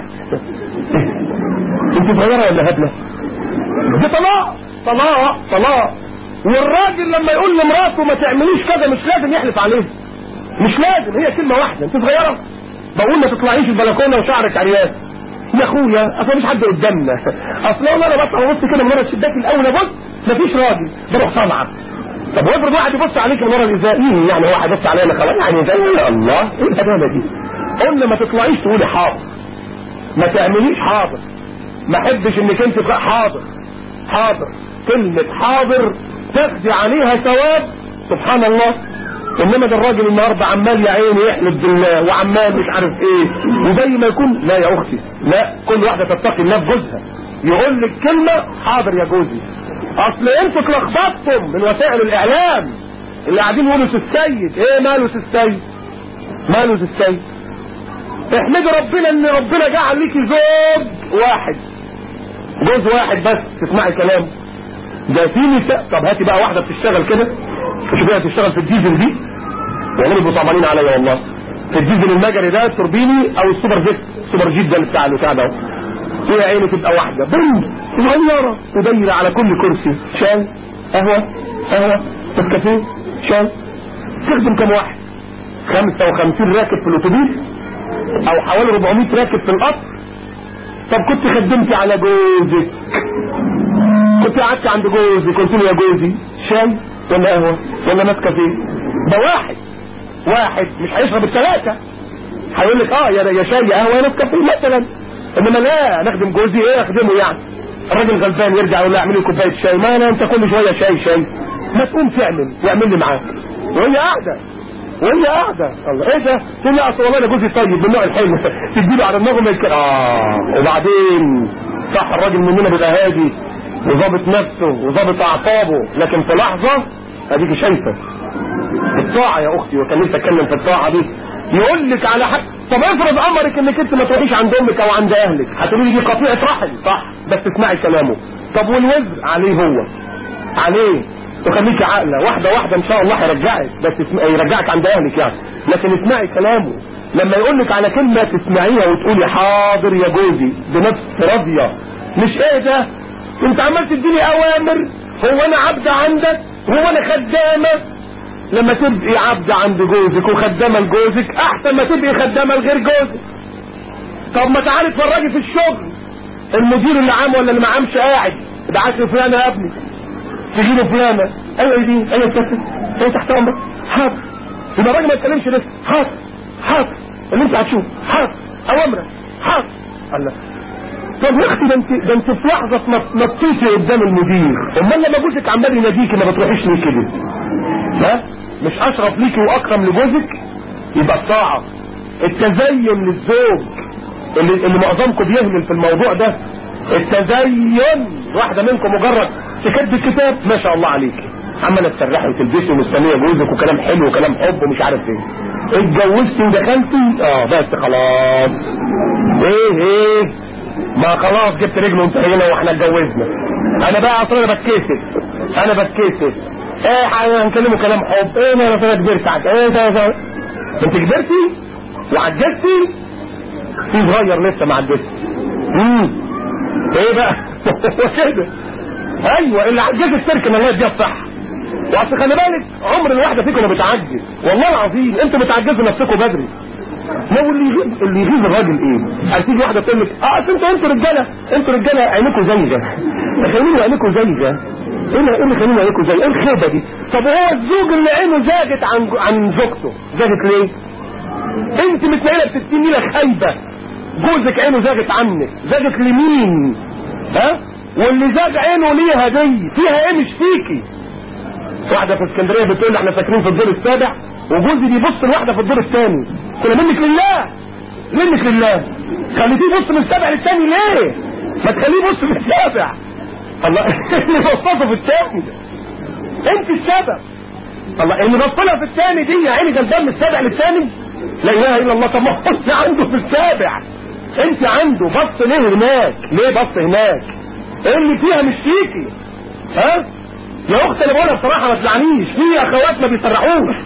انت صغيره ولا هبله دي طلاق طلاق طلاق والراجل لما يقول لمراته ما تعمليش كذا مش لازم يحلف عليه مش لازم هي كلمه واحده انت صغيره بقول ما تطلعيش البلكونه وشعرك عريان يا اخويا اصل مفيش حد قدامنا اصل والله انا بطلع ابص كده من ورا الشباك الاول ابص مفيش راجل بروح طالعه طب وافرض واحد يبص عليك من ورا الازاء مين يعني واحد يبص علينا خلاص يعني زي الله ايه الهدامه دي قلنا ما تطلعيش تقولي حاضر ما تعمليش حاضر ما احبش انك انت حاضر حاضر كلمة حاضر تاخدي عليها ثواب سبحان الله انما ده الراجل النهارده عمال يا عيني يحلف بالله وعمال مش عارف ايه وزي ما يكون لا يا اختي لا كل واحده تتقي الله في جوزها يقول لك كلمه حاضر يا جوزي اصل انتوا اتلخبطتم من وسائل الاعلام اللي قاعدين يقولوا السيد ايه ماله السيد ماله السيد احمدي ربنا ان ربنا جعل ليكي زوج واحد جوز واحد بس تسمعي كلامه ده في نساء طب هاتي بقى واحده بتشتغل كده شوفيها بتشتغل في الديزل دي والله بيبقوا صعبانين عليا والله في الديزل المجري ده التوربيني او السوبر جيت السوبر جيت ده اللي بتاع البتاع ده هي عيني تبقى واحده بنت صغيره ودايره على كل كرسي شاي قهوه قهوه نسكافيه شاي تخدم كم واحد 55 راكب في الاتوبيس او حوالي 400 راكب في القطر طب كنت خدمتي على جوزك كنت قعدت عند جوزك قلت له يا جوزي شاي ولا قهوه ولا نسكافيه ده واحد واحد مش هيشرب الثلاثه هيقول لك اه يا يا شاي يا قهوه يا نسكافيه مثلا انما لا نخدم جوزي ايه اخدمه يعني الراجل غلبان يرجع يقول له اعمل لي كوبايه شاي ما انا انت كل شويه شاي شاي ما تقوم تعمل يعمل لي معاك وهي قاعده وهي قاعده الله ايه ده تقول لي اصل والله انا جوزي طيب من النوع الحلو تديله على دماغه ما يتكلم اه وبعدين صح الراجل مننا بيبقى هادي وظابط نفسه وظابط اعصابه لكن في لحظه اديك شايفه الطاعه يا اختي وكان نفسي اتكلم في الطاعه دي يقول لك على حق طب افرض امرك انك انت ما تروحيش عند امك او عند اهلك هتقولي لي دي قطيعه رحم صح بس اسمعي كلامه طب والوزر عليه هو عليه وخليكي عاقله واحده واحده ان شاء الله هيرجعك بس اسم... يرجعك عند اهلك يعني لكن اسمعي كلامه لما يقول لك على كلمه تسمعيها وتقولي حاضر يا جوزي بنفس راضيه مش ايه ده انت عمال تديني اوامر هو انا عبد عندك هو انا خدامه لما تبقي عبد عند جوزك وخدامه لجوزك احسن ما تبقي خدامه لغير جوزك طب ما تعالي اتفرجي في الشغل المدير اللي عام ولا اللي ما عامش قاعد ابعت له فلانه يا ابني تجي له فلانه ايوه دي ايوه كابتن ايوه تحت امرك حاضر يبقى الراجل ما يتكلمش لسه حاضر حاضر اللي انت هتشوفه حاضر اوامرك حاضر الله طب يا اختي ده انت ده انت في لحظه نطيتي قدام المدير امال لما جوزك عمال يناديكي ما بتروحيش ليه كده ها مش اشرف ليكي واكرم لجوزك يبقى الطاعه التزين للزوج اللي, اللي معظمكم بيهمل في الموضوع ده التزين واحده منكم مجرد تكتب الكتاب ما شاء الله عليك عماله تسرحي وتلبسي ومستنيه جوزك وكلام حلو وكلام حب ومش عارف ايه اتجوزتي ودخلتي اه بس خلاص ايه ايه ما خلاص جبت رجله وانت هنا واحنا اتجوزنا انا بقى اصلا انا بتكسف انا بتكسف ايه هنكلمه كلام حب ايه انا انا كبرت عج... ايه ده ده انت كبرتي وعجزتي في صغير لسه ما عجزتي امم ايه بقى كده ايوه اللي عجزت تركن الله يديها الصحه واصل خلي بالك عمر الواحده فيكم ما بتعجز والله العظيم انتوا بتعجزوا نفسكم بدري لو اللي يغيظ اللي يغيظ الراجل ايه هتيجي واحده تقول لك اه انتوا انتوا رجاله انتوا رجاله عينكم زي ده خليني عينكم زي ده ايه اللي ايه اللي خليني عينكم زي ايه الخيبه دي طب هو الزوج اللي عينه زاجت عن عن زوجته زاجت ليه انت متنقله ب 60 نيله خايبه جوزك عينه زاغت عنك زاغت لمين ها واللي زاغ عينه ليها دي فيها ايه مش فيكي واحده في اسكندريه بتقول لي احنا ساكنين في الدور السابع وجوزي بيبص لواحده في الدور الثاني قلت له منك لله منك لله خليتيه يبص من السابع للثاني ليه ما تخليه يبص من السابع الله اللي بصته في الثاني انت السبب الله اللي بصلها في الثاني دي يا عيني غلبان من السابع للثاني لا اله الا الله طب ما بص عنده في السابع انت عنده بص ليه هناك ليه بص هناك ايه اللي فيها مش فيكي ها يا اخت اللي بقولها بصراحه ما تزعلنيش في اخوات ما بيسرحوش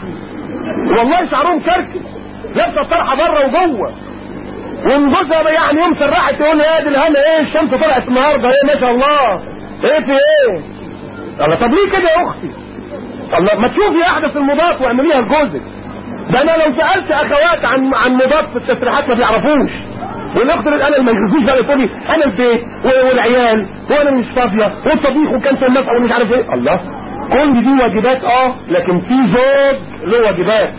والله شعرهم كركس لابسه الطرحه بره وجوه وانجوزها يعني يوم سرحت تقول يا دي الهنا ايه الشمس طلعت النهارده ايه ما شاء الله ايه في ايه الله طب ليه كده يا اختي الله ما تشوفي احدث المضاف واعمليها لجوزك ده انا لو سالت اخوات عن عن مضاف في التسريحات ما بيعرفوش والاخت اللي انا ما يجوزوش بقى تقول لي انا البيت والعيال وانا مش فاضيه والطبيخ وكان في المسعى ومش عارف ايه الله كل دي واجبات اه لكن في زوج له واجبات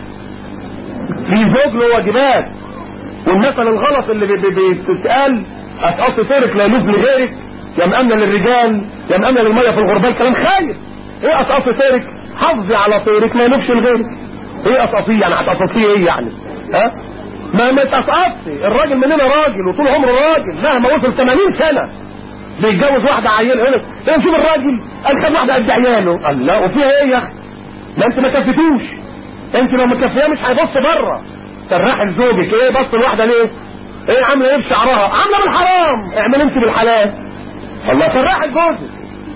في زوج له واجبات والمثل الغلط اللي بي- بي- بيتقال اسقط طيرك لا يلوف لغيرك يا مأمنة للرجال يا مأمنة للمية في الغربال كلام خايف ايه اسقط طيرك حافظي على طيرك ما يلوفش لغيرك ايه اسقطيه يعني هتسقطيه ايه يعني ها ما ما تسقطش الراجل مننا راجل وطول عمره راجل مهما وصل 80 سنة بيتجوز واحدة عيال هنا ايه شوف الراجل قال خد واحدة قد عياله الله وفيها ايه يا اخي ما انت ما كفتوش انت لو مكفيه مش هيبص بره سرحي لزوجك ايه بص الواحده ليه ايه عامله ايه بشعرها عامله بالحرام اعمل انت بالحلال الله سرحي لجوزك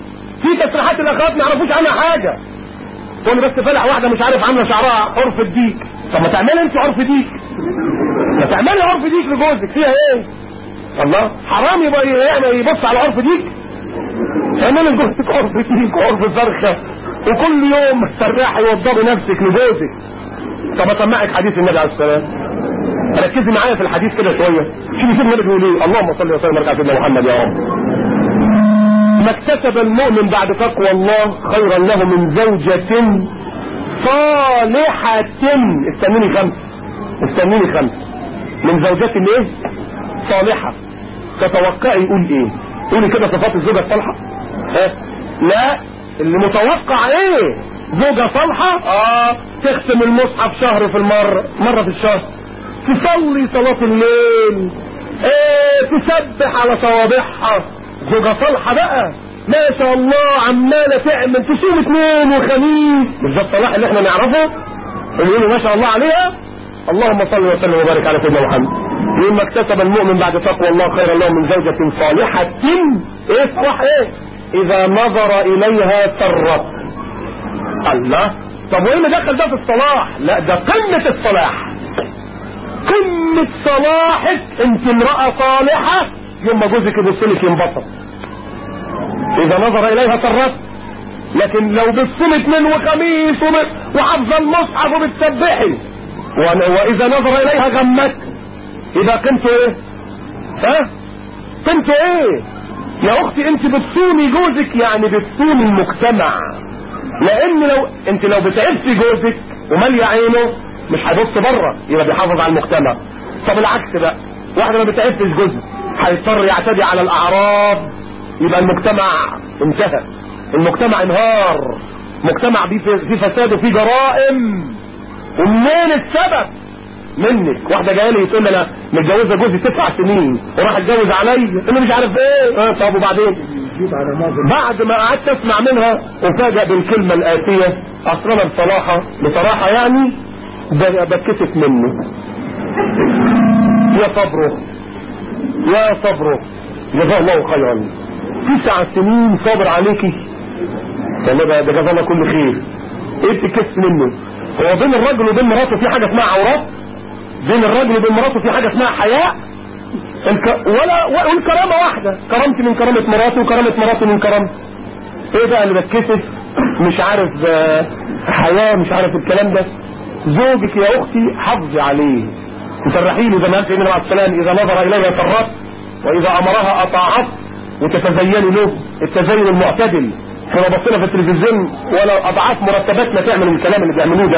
في تسريحات الاخوات ما يعرفوش عنها حاجه تقول لي بس فلح واحده مش عارف عامله شعرها عرف الديك طب ما تعملي انت عرف ديك ما تعملي عرف ديك لجوزك فيها ايه الله حرام يبقى يعني يبص على عرف ديك اعملي لجوزك عرف ديك وعرف فرخه وكل يوم سرحي وضبي نفسك لجوزك طب اسمعك حديث النبي عليه السلام ركزي معايا في الحديث كده شويه شوفي سيدنا النبي بيقول ايه اللهم صل وسلم على سيدنا محمد يا رب ما اكتسب المؤمن بعد تقوى الله خيرا له من زوجة صالحة استنوني خمس استنوني خمس من زوجة ايه صالحة تتوقعي يقول ايه قولي كده صفات الزوجة الصالحة ها لا اللي متوقع ايه زوجة صالحة اه تختم المصحف شهر في المرة مرة في الشهر تصلي صلاة الليل ايه تسبح على صوابعها زوجة صالحة بقى ما شاء الله عمالة تعمل تصوم اثنين وخميس مش ده الصلاح اللي احنا نعرفه يقولوا ما شاء الله عليها اللهم صل وسلم وبارك على سيدنا محمد مما اكتسب المؤمن بعد تقوى الله خيرا له من زوجة صالحة ايه صلاح ايه اذا نظر اليها سرت الله طب وايه اللي دخل ده في الصلاح لا ده قمة الصلاح قمة صلاحك انت امرأة صالحة يوم ما جوزك يبص لك ينبسط اذا نظر اليها سرت لكن لو بتصوم اثنين وخميس وب- وحافظه المصحف وبتسبحي و- واذا نظر اليها غمت يبقى قيمته ايه ها قيمته ايه يا اختي انت بتصومي جوزك يعني بتصومي المجتمع لان لو انت لو بتعبتي جوزك وماليه عينه مش هيبص بره يبقى بيحافظ على المجتمع طب العكس بقى واحده ما بتعبتش جوزها هيضطر يعتدي على الاعراض يبقى المجتمع انتهى المجتمع انهار مجتمع فيه فيه فساد وفيه جرائم ومنين السبب منك واحده جايه لي تقول لي انا متجوزه جوزي تسع سنين وراح اتجوز عليا انا مش عارف ايه اه طب وبعدين بعد ما قعدت اسمع منها وفاجأ بالكلمه الاتيه اصلا بصراحه بصراحه يعني ب- بتكسف منه يا صبره يا صبره جزاه الله خيرا تسع سنين صابر عليكي والله ده ده جزاه الله كل خير ايه بتكسف منه هو بين الراجل وبين مراته في حاجه اسمها عورات بين الراجل وبين مراته في حاجه اسمها حياء الك... ولا والكرامه واحده كرامتي من كرامه مراتي وكرامه مراتي من كرامتي ايه بقى اللي بتكسف مش عارف آه، حياة مش عارف الكلام ده زوجك يا اختي حافظي عليه تسرحي له زي ما قال سيدنا عليه السلام اذا نظر اليها سرت واذا امرها اطاعت وتتزيني له التزين المعتدل احنا لو بصينا في التلفزيون ولا اضعاف مرتباتنا تعمل الكلام اللي بيعملوه ده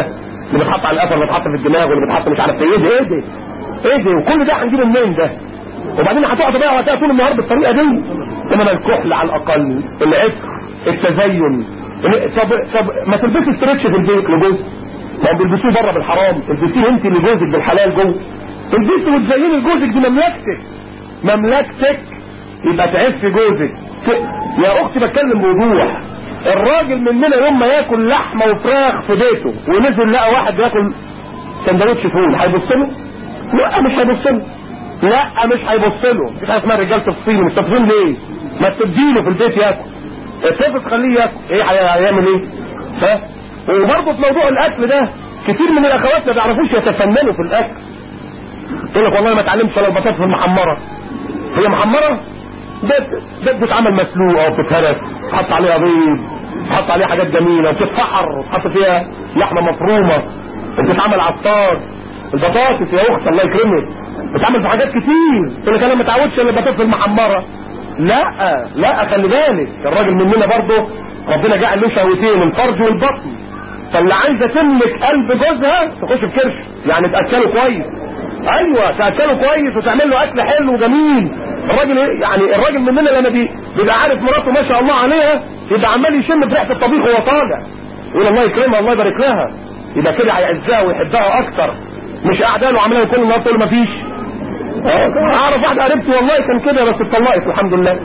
اللي بيتحط على القفا اللي بيتحط في الدماغ واللي بيتحط مش عارف ايه ده ايه ده ايه ده وكل ده هنجيبه منين ده وبعدين هتقعد بقى وقتها طول النهار بالطريقه دي انما الكحل على الاقل العطر التزين طب طب ما تلبسي ستريتش في البيت لجوز ما هم بيلبسوه بره بالحرام البسيه انت لجوزك بالحلال جوه البسي وتزيني لجوزك دي مملكتك مملكتك يبقى تعفي جوزك يا اختي بتكلم بوضوح الراجل مننا يوم ما ياكل لحمه وفراخ في بيته ونزل لقى واحد بياكل سندوتش فول هيبص له؟ لا مش هيبص له لا مش هيبص له مش حاجه اسمها رجاله الصين مستفزين ليه؟ ما تديله في البيت ياكل اتفق خليه ياكل ايه هيعمل ايه؟ ها؟ وبرضه في موضوع الاكل ده كتير من الاخوات ما بيعرفوش يتفننوا في الاكل يقول لك والله ما اتعلمش ولا البطاطس المحمره هي محمره ده ده بتتعمل مسلوقه وبتتهرس تحط عليها بيض تحط عليها حاجات جميله وبتتفحر وتحط فيها لحمه مفرومه وبتتعمل عطار البطاطس يا اخت الله يكرمك بتعمل في حاجات كتير تقول لك انا ما اتعودش الا البطاطس المحمره لا لا خلي بالك الراجل مننا برضه ربنا جعل له شهوتين الفرج والبطن فاللي عايزه تملك قلب جوزها تخش في كرش يعني تاكله كويس ايوه تاكله كويس وتعمل له اكل حلو وجميل الراجل يعني الراجل مننا لما بي بيبقى عارف مراته ما شاء الله عليها يبقى عمال يشم بريحه الطبيخ وهو طالع يقول الله يكرمها الله يبارك لها يبقى كده هيعزها ويحبها اكتر مش قاعده له عماله كل النهار تقول ما فيش اعرف واحده قريبتي والله كان كده بس اتطلقت الحمد لله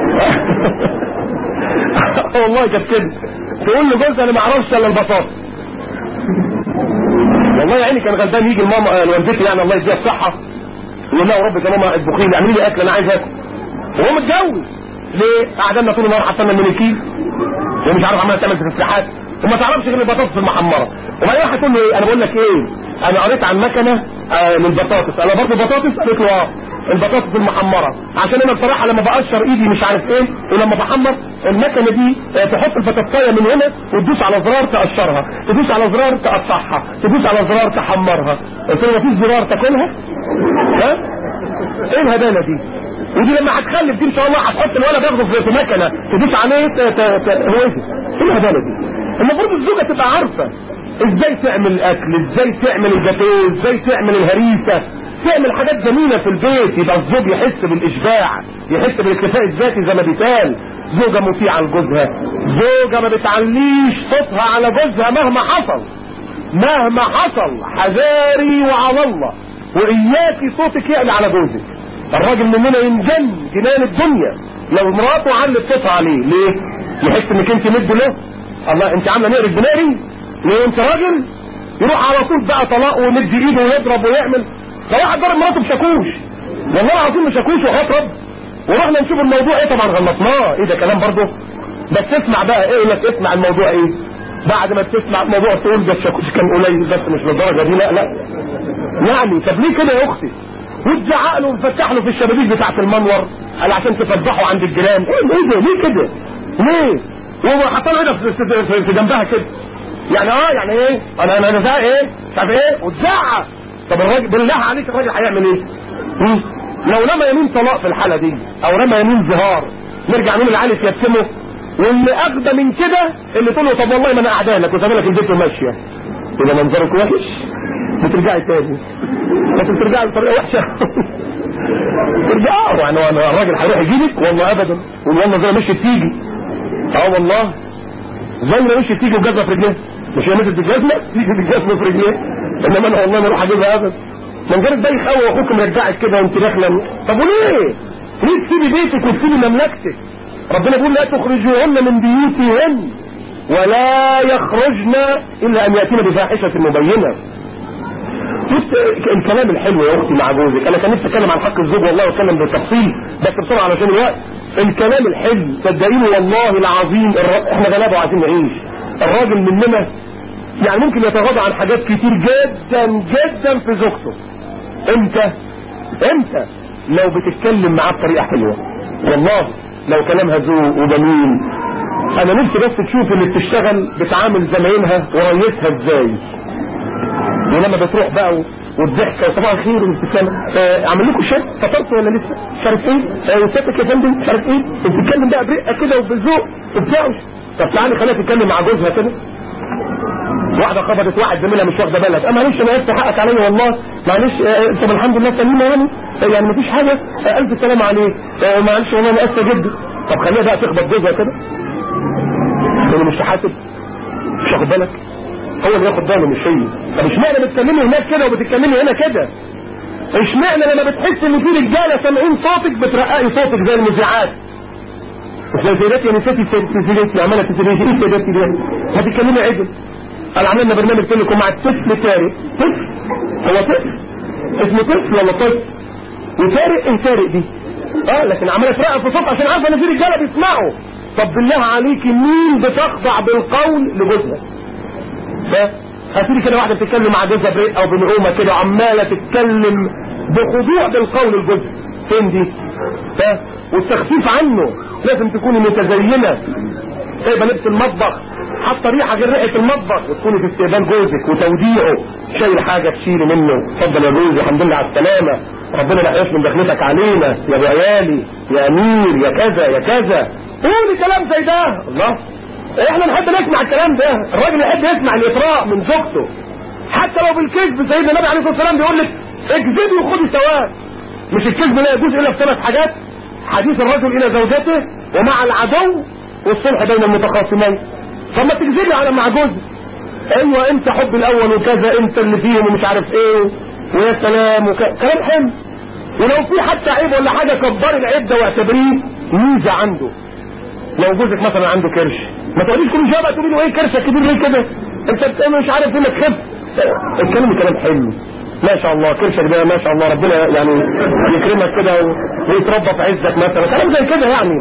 والله كانت كده تقول لجوزها انا ما اعرفش الا البطاطس والله يا عيني كان غلبان يجي لماما والدتي يعني الله يديها الصحه يقول لها ربك يا ماما اطبخي لي اعملي لي اكل انا عايز اكل وهو متجوز ليه؟ قاعد لنا طول النهار حاطه من الكيس ومش عارف عماله تعمل تفاحات وما تعرفش غير البطاطس المحمره وبعدين هتقول له ايه انا بقول لك ايه انا قريت عن مكنه آه للبطاطس انا برضه بطاطس قالت له اه البطاطس المحمره عشان انا بصراحه لما بقشر ايدي مش عارف ايه ولما بحمر المكنه دي آه تحط البطاطسايه من هنا وتدوس على زرار تقشرها تدوس على زرار تقطعها تدوس على زرار تحمرها قلت له مفيش زرار تاكلها ها ايه الهدانه دي ودي لما هتخلف دي ان شاء الله هتحط الولد ياخده في مكنه تدوس عليه ت... ت... ت... هو ايه ايه الهدانه دي المفروض الزوجة تبقى عارفة ازاي تعمل الاكل ازاي تعمل الجاتوه ازاي تعمل الهريسة تعمل حاجات جميلة في البيت يبقى الزوج يحس بالاشباع يحس بالاكتفاء الذاتي زي ما بيتقال زوجة مطيعة لجوزها زوجة ما بتعليش صوتها على جوزها مهما حصل مهما حصل حذاري وعلى الله واياكي صوتك يعلى على جوزك الراجل مننا ينجن جنان الدنيا لو مراته علت صوتها عليه ليه يحس انك انت مد له الله انت عامله نقر الدماغي ليه انت راجل يروح على طول بقى طلاق ويمد ايده ويضرب ويعمل ده واحد ضرب مراته بشاكوش والله العظيم بشاكوش وخطرب ورحنا نشوف الموضوع ايه طبعا غلطناه ايه ده كلام برضه بس اسمع بقى ايه لك اسمع الموضوع ايه بعد ما تسمع الموضوع تقول ده الشاكوش كان قليل بس مش للدرجه دي لا لا يعني طب ليه كده يا اختي وتزعق له وتفتح له في الشبابيك بتاعت المنور قال عشان تفضحه عند الجيران ايه ايه ده ليه كده ليه وهو حاطط له في, في, في جنبها كده يعني اه يعني ايه انا انا انا ايه مش عارف ايه وتزعق طب الراجل بالله عليك الراجل هيعمل ايه مم؟ لو رمى يمين طلاق في الحاله دي او رمى يمين زهار نرجع نقول العالي يتسمه واللي اغبى من كده اللي تقول له طب والله ما انا قاعده لك وسامع لك البيت وماشيه يبقى منظرك وحش بترجعي تاني بس بترجعي بطريقه وحشه ترجعوا يعني الراجل هيروح يجيبك والله ابدا والله زي ما مشيت تيجي اه والله زي ما مشيت تيجي وجزمه في رجليها مش هي مشيت بالجزمه تيجي بالجزمه في رجليها انما انا والله ما اروح اجيبها ابدا منظرك بايخ قوي واخوك مرجعك كده وانت داخله طب وليه؟ ليه تسيبي بيتك وتسيبي مملكتك؟ ربنا بيقول لا تخرجوهن من بيوتهن ولا يخرجن الا ان ياتين بفاحشه مبينه بص الكلام الحلو يا اختي مع جوزك انا كان نفسي اتكلم عن حق الزوج والله واتكلم بالتفصيل بس بسرعه علشان الوقت الكلام الحلو صدقيني والله العظيم الر... احنا غلابه وعايزين نعيش الراجل مننا يعني ممكن يتغاضى عن حاجات كتير جدا جدا في زوجته امتى امتى لو بتتكلم معاه بطريقه حلوه والله لو كلامها ذوق وجميل انا نفسي بس تشوف اللي بتشتغل بتعامل زمايلها وريتها ازاي ولما بتروح بقى والضحكه وصباح الخير والابتسامه آه اعمل لكم شيء فطرت ولا لسه مش عارف ايه آه وساتك يا فندم مش عارف ايه بتتكلم بقى برقه كده وبذوق وبتاع طب تعالي خليها تتكلم مع جوزها كده واحده خبطت واحد زميلها مش واخده بالك اه معلش انا اسف حقك عليا والله معلش اه طب الحمد لله سليمه يعني اه يعني مفيش حاجه اه الف سلام عليك اه معلش والله انا اسفه جدا طب خليها بقى تخبط جوزها كده اللي مش حاسب مش واخد بالك هو اللي ياخد باله مش هي طب اشمعنى بتكلمي هناك كده وبتتكلمي هنا كده اشمعنى لما بتحس ان في رجاله سامعين صوتك بترققي صوتك زي المذيعات زي سيداتي يا نسيتي سيداتي عماله تسيداتي ايه سيداتي دي هتتكلمي عدل قال عملنا برنامج تلكم مع الطفل تارق طفل هو طفل اسمه طفل ولا طفل وتارق ايه تارق دي اه لكن عماله ترقق في صوت عشان عارفه ان في رجاله بيسمعوا طب بالله عليك مين بتخضع بالقول لجوزها هاتيلي كده واحده بتتكلم مع جوزها بريق او بنعومه كده عماله تتكلم بخضوع بالقول لجوزها فين دي ها والتخفيف عنه لازم تكوني متزينه سايبه لبس المطبخ حاطه ريحه غير ريحه المطبخ وتكوني في استقبال جوزك وتوديعه شايل حاجه تشيلي منه اتفضل يا جوزي الحمد لله على السلامه ربنا لا يحسن دخلتك علينا يا ابو عيالي يا امير يا كذا يا كذا قولي كلام زي ده الله احنا نحب نسمع الكلام ده الراجل يحب يسمع الاطراء من زوجته حتى لو بالكذب سيدنا النبي عليه الصلاه والسلام بيقول لك اكذبي وخدي ثواب مش الكذب لا يجوز الا في ثلاث حاجات حديث الرجل الى زوجته ومع العدو والصلح بين المتخاصمين فما تكذبي على مع جوزك ايوه انت حب الاول وكذا انت اللي فيهم ومش عارف ايه ويا سلام وك... كلام حلو ولو في حتى عيب ولا حاجه كبري العيب ده واعتبريه ميزه عنده لو جوزك مثلا عنده كرش ما تقوليش كل شويه بقى تقولي له ايه كرشك كبير ليه كده انت بتعمل مش عارف ايه ما تخف اتكلم كلام حلو ما شاء الله كرشك ده ما شاء الله ربنا يعني يكرمك كده ويتربى في عزك مثلا كلام زي كده يعني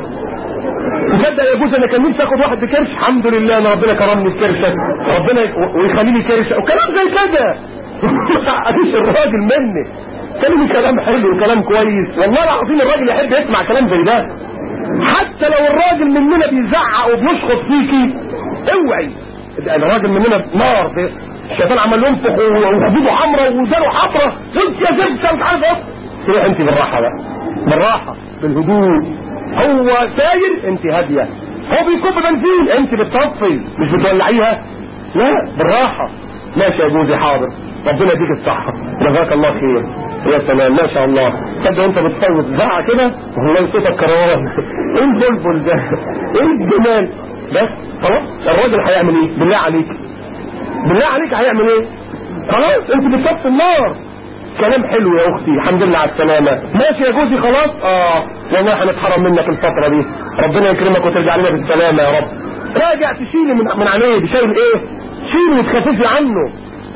تصدق يا جوز انا كان نفسي اخد واحد بكرش الحمد لله انا ربنا كرمني بكرشك ربنا ويخلي لي كرش وكلام زي كده ما تعقديش الراجل مني كلمي كلام حلو وكلام كويس والله العظيم الراجل يحب يسمع كلام زي ده حتى لو الراجل مننا بيزعق وبيشخط فيكي اوعي الراجل مننا نار الشيطان عمال ينفخ وخدوده حمراء ودانه حمراء انت يا زبده مش عارف ايه تروح انت بالراحه بقى بالراحه بالهدوء هو ساير انت هاديه هو بيكب بنزين انت بتطفي مش بتولعيها لا بالراحه ماشي يا جوزي حاضر ربنا يديك الصحة جزاك الله خير يا سلام ما شاء الله تصدق انت بتصوت زعق كده والله صوتك كروان ايه البلبل ده ايه الجمال بس خلاص الراجل هيعمل ايه بالله عليك بالله عليك هيعمل ايه خلاص انت بتطفي النار كلام حلو يا اختي الحمد لله على السلامه ماشي يا جوزي خلاص اه والله هنتحرم منك الفتره دي ربنا يكرمك وترجع لنا بالسلامه يا رب راجع تشيلي من من عليه بشايل ايه شيلي وتخففي عنه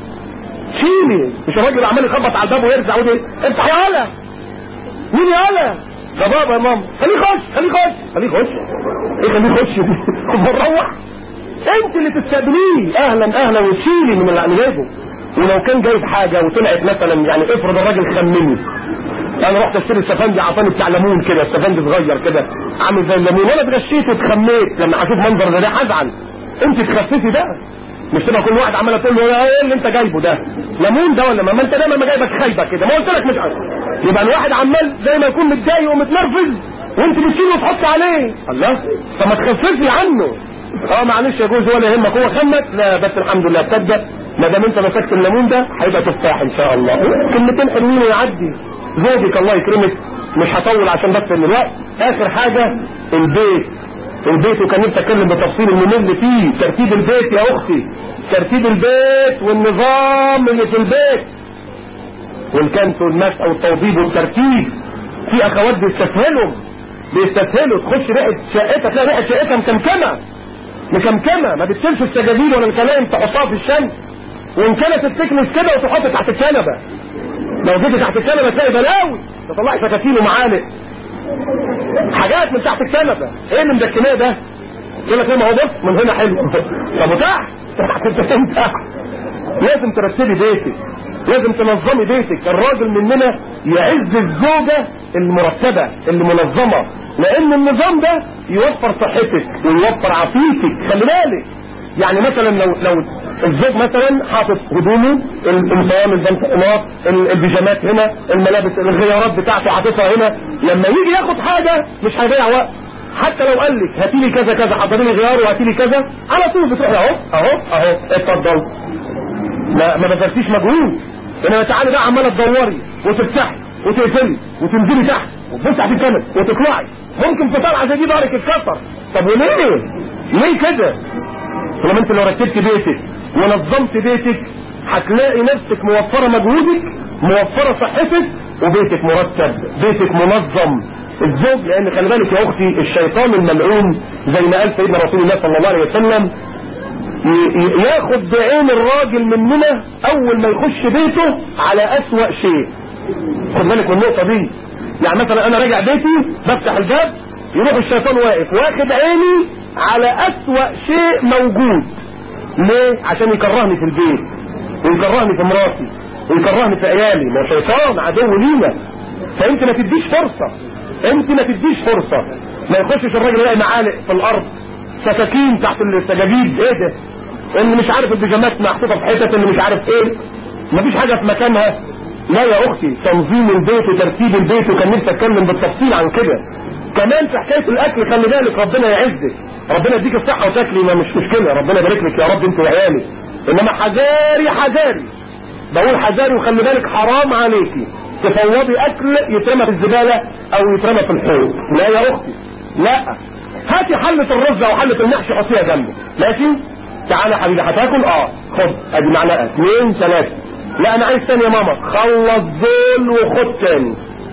شيلي مش الراجل عمال يخبط على الباب ويرجع ويقول افتح يا هلا مين يا هلا يا بابا يا ماما خليه يخش خليه يخش خليه يخش ايه خليه يخش بنروح انت اللي تستقبليه اهلا اهلا وتشيلي من اللي جايبه ولو كان جايب حاجه وطلعت مثلا يعني افرض الراجل خمني انا رحت اشتري السفندي عطاني بتاع ليمون كده السفندي صغير كده عامل زي الليمون وانا اتغشيت واتخميت لما اشوف منظر زي ده هزعل انت تخففي ده مش تبقى كل واحد عمال تقول له ايه اللي انت جايبه ده ليمون ده ولا ما انت دايما ما جايبك خايبه كده ما قلت لك مش عارف يبقى الواحد عمال زي ما يكون متضايق ومتنرفز وانت بتشيله وتحط عليه الله طب ما تخففي عنه اه معلش يا جوز ولا يهمك هو خمك لا بس الحمد لله تصدق ما دام انت مسكت الليمون ده هيبقى تفاح ان شاء الله كلمتين حلوين ويعدي زوجك الله يكرمك مش هطول عشان بس من الوقت اخر حاجه البيت البيت وكان نفسي اتكلم بتفصيل الممل فيه ترتيب البيت يا اختي ترتيب البيت والنظام اللي في البيت والكنس والمسح والتوضيب والترتيب في اخوات بيستسهلوا بيستسهلوا تخش ريحه شقتها تلاقي ريحه شقتها مكمكمه مكمكمه ما بتشيلش السجاجيد ولا الكلام تحطها في الشمس وان كانت التكنس كده وتحط تحت الكنبه لو جيت تحت الكنبه تلاقي بلاوي تطلعي فتاتين ومعالق حاجات من تحت الكنبه ايه اللي مدكناه ده يقول لك ما هو بص من هنا حلو طب وتحت تحت تحت لازم ترتبي بيتك لازم تنظمي بيتك الراجل مننا يعز الزوجة المرتبة المنظمة لان النظام ده يوفر صحتك ويوفر عافيتك خلي بالك يعني مثلا لو لو الزوج مثلا حاطط هدومه القمصان البنطلونات البيجامات هنا الملابس الغيارات بتاعته حاططها هنا لما يجي ياخد حاجه مش هيضيع وقت حتى لو قال لك هاتي لي كذا كذا حضري لي غيار وهاتي لي كذا على طول بتروح اهو اهو اهو اتفضل ما ما بذلتيش مجهود انما تعالي بقى عماله تدوري وتفتحي وتقفلي وتنزلي تحت وتبصي على الكنب وتطلعي ممكن في طلعه زي دي ظهرك يتكسر طب وليه؟ ليه كده؟ لما انت لو رتبت بيتك ونظمت بيتك هتلاقي نفسك موفره مجهودك موفره صحتك وبيتك مرتب بيتك منظم الزوج لان خلي بالك يا اختي الشيطان الملعون زي ما قال سيدنا رسول الله صلى الله عليه وسلم ياخد بعين الراجل مننا اول ما يخش بيته على اسوأ شيء خد بالك من النقطه دي يعني مثلا انا راجع بيتي بفتح الباب يروح الشيطان واقف واخد عيني على اسوأ شيء موجود ليه عشان يكرهني في البيت ويكرهني في مراتي ويكرهني في عيالي ما شيطان عدو لينا فانت ما تديش فرصه انت ما تديش فرصه ما يخشش الراجل يلاقي معالق في الارض سكاكين تحت السجاجيد ايه ده اللي مش عارف البيجامات محطوطه في حتت اللي مش عارف ايه مفيش حاجه في مكانها لا يا اختي تنظيم البيت وترتيب البيت وكان نفسي اتكلم بالتفصيل عن كده كمان في حكايه الاكل خلي بالك ربنا يعزك ربنا يديك الصحه وتاكلي ما مش مشكله ربنا يبارك لك يا رب انت وعيالك انما حذاري حذاري بقول حذاري وخلي بالك حرام عليكي تفوضي اكل يترمى في الزباله او يترمى في الحوض لا يا اختي لا هاتي حلة الرز او حلة المحشي حطيها جنبه ماشي تعالى يا حبيبي هتاكل اه خد ادي معلقه اثنين ثلاثه لا انا عايز تاني يا ماما خلص دول وخد تاني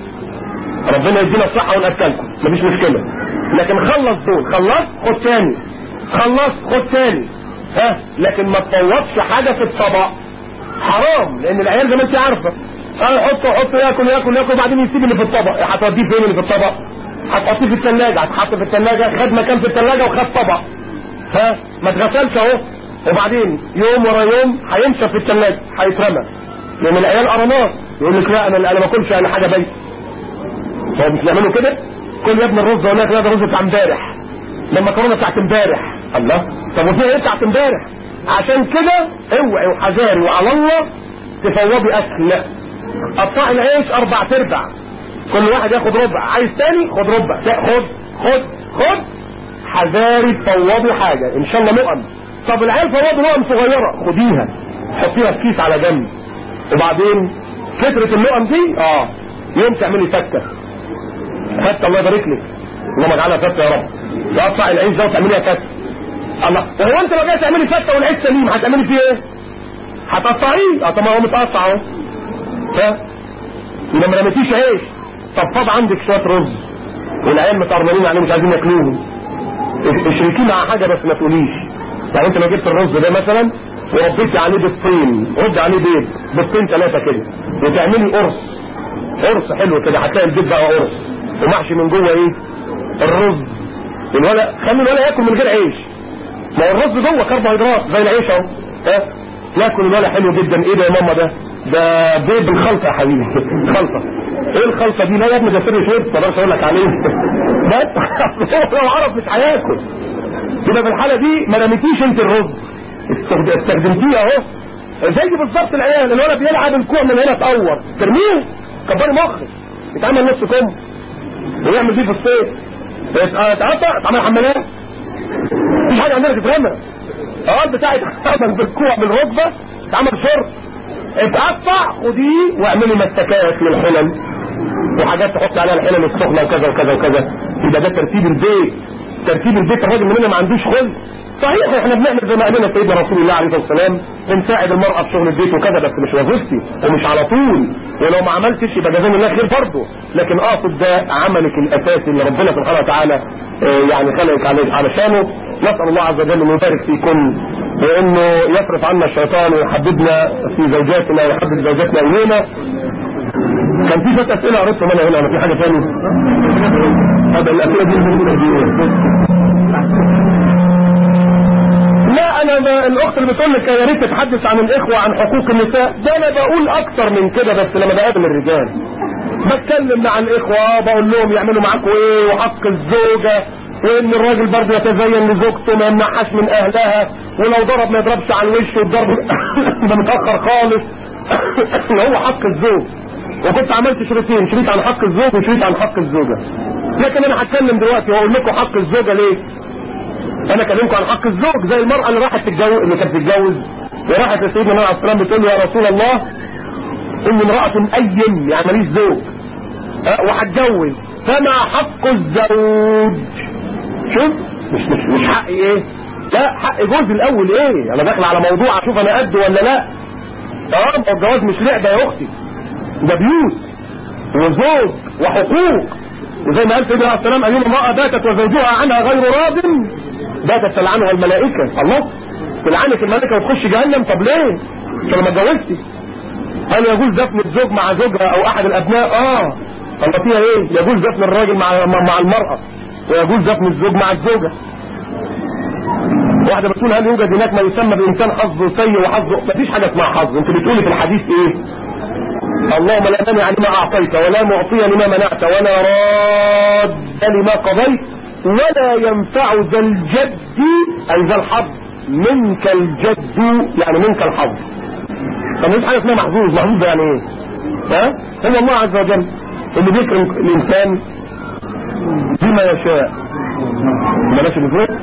ربنا يدينا الصحه وناكلكم مفيش مشكله لكن خلص دول خلص خد تاني خلص خد تاني ها لكن ما تفوتش حاجه في الطبق حرام لان العيال زي ما انت عارفه اه حطه حطه ياكل ياكل ياكل وبعدين يسيب اللي في الطبق هتوديه فين اللي في الطبق هتحطيه في الثلاجه هتحط في الثلاجه خد مكان في الثلاجه وخد طبق ها ما اتغسلش اهو وبعدين يوم ورا يوم هينشف في الثلاجه هيترمى لان العيال قرنات يقول لك لا انا انا ما اكلش انا حاجه بيت هو مش بيعملوا كده كل يا ابن الرز يقول لك لا ده الرز بتاع امبارح ده المكرونه بتاعت امبارح الله طب وفيها ايه بتاعت امبارح عشان كده اوعي وحذاري وعلى الله تفوضي اكل لا قطعي العيش اربع تربع كل واحد ياخد ربع عايز تاني خد ربع لا خد خد خد حذاري تفوضي حاجه ان شاء الله لقم طب العيال فوضوا لقم صغيره خديها حطيها في كيس على جنب وبعدين كترة اللقم دي اه يوم تعملي فتة فتة الله يبارك لك اللهم اجعلها فتة يا رب تقطع العيش ده وتعمليها فتة الله وهو انت لو جاي تعملي فتة والعيش سليم هتعملي فيه ايه؟ هتقطعيه اه طب ما هو متقطع اهو ها يبقى ما رميتيش عيش طب فاض عندك شويه رز والعيال متقربين عليه مش عايزين ياكلوه اشركيه مع حاجه بس ما تقوليش يعني انت لو جبت الرز ده مثلا وربيتي عليه بيضتين رد عليه بيض بيضتين ثلاثه كده وتعملي قرص قرص حلو كده هتلاقي البيض بقى قرص ومحشي من جوه ايه الرز الولا خلي الولا ياكل من غير عيش ما هو الرز جوه كربوهيدرات زي العيش اهو ها ياكل الولا حلو جدا ايه ده يا ماما ده ده بيض بالخلطه يا حبيبي خلطه ايه الخلطه دي لا يا ابني ده سر شرب ما اقدرش اقول لك عليه بس لو عرف مش هياكل يبقى في الحاله دي ما رميتيش انت الرز استخدمتيه اهو زي بالظبط العيال الولد بيلعب الكوع من هنا تقور ترميه كبري مخك يتعمل نص كم ويعمل فيه في الصيف اتقطع اتعمل حمالات مفيش حاجه عندنا تترمى اه بتاعت اتعمل بالكوع بالركبه اتعمل شرب اتقطع خديه واعملي مسكات للحلل وحاجات تحط عليها الحلل السخنه وكذا وكذا وكذا يبقى ده ترتيب البيت ترتيب البيت الراجل مننا ما عندوش خلق صحيح احنا بنعمل زي ما قالنا سيدنا رسول الله عليه الصلاه والسلام بنساعد المراه في شغل البيت وكذا بس مش وظيفتي ومش على طول ولو ما عملتش يبقى جزاهم الله خير برضه لكن اقصد ده عملك الاساسي اللي ربنا سبحانه وتعالى اه يعني خلقك عليه علشانه نسال الله عز وجل انه يبارك فيكم وانه يصرف عنا الشيطان ويحببنا في زوجاتنا ويحبب زوجاتنا الينا كان في شويه اسئله قريتهم انا هنا ولا في حاجه ثانيه؟ هذا الاسئله دي لا انا ب... الاخت اللي بتقول لك يا ريت تتحدث عن الاخوه عن حقوق النساء ده انا بقول اكتر من كده بس لما بقابل الرجال بتكلم مع الاخوه بقول لهم يعملوا معاكم ايه وحق الزوجه وان الراجل برضه يتزين لزوجته ما يمنعهاش من اهلها ولو ضرب ما يضربش على الوش والضرب ده متاخر خالص اللي هو حق الزوج وكنت عملت شريطين شريط عن حق الزوج وشريط عن حق الزوجه لكن انا هتكلم دلوقتي واقول لكم حق الزوجه ليه انا اكلمكم عن حق الزوج زي المراه اللي راحت تتجوز اللي كانت تتجوز وراحت لسيدنا النبي عليه الصلاه بتقول له يا رسول الله اني امراه ايم يعني ماليش زوج أه وهتجوز فما حق الزوج شوف مش مش مش حق ايه لا حق جوزي الاول ايه انا داخل على موضوع اشوف انا قد ولا لا اه ما الجواز مش لعبه يا اختي ده بيوت وزوج وحقوق وزي ما قال سيدنا عليه السلام أيما امرأة باتت وزوجها عنها غير راض باتت تلعنها الملائكة الله تلعنك الملائكة وتخش جهنم طب ليه؟ عشان ما اتجوزتي هل يجوز دفن الزوج مع زوجها أو أحد الأبناء؟ آه طب فيها إيه؟ يجوز دفن الراجل مع مع المرأة ويجوز دفن الزوج مع الزوجة واحدة بتقول هل يوجد هناك ما يسمى بإنسان حظه سيء وحظه مفيش حاجة اسمها حظ انت بتقولي في الحديث ايه اللهم لا مانع لما اعطيت ولا معطي لما منعت ولا راد لما قضيت ولا ينفع ذا الجد اي ذا الحظ منك الجد يعني منك الحظ طب مفيش حاجة اسمها محظوظ محظوظ يعني ايه ها هو الله عز وجل اللي بيكرم الانسان بما يشاء بلاش الفوق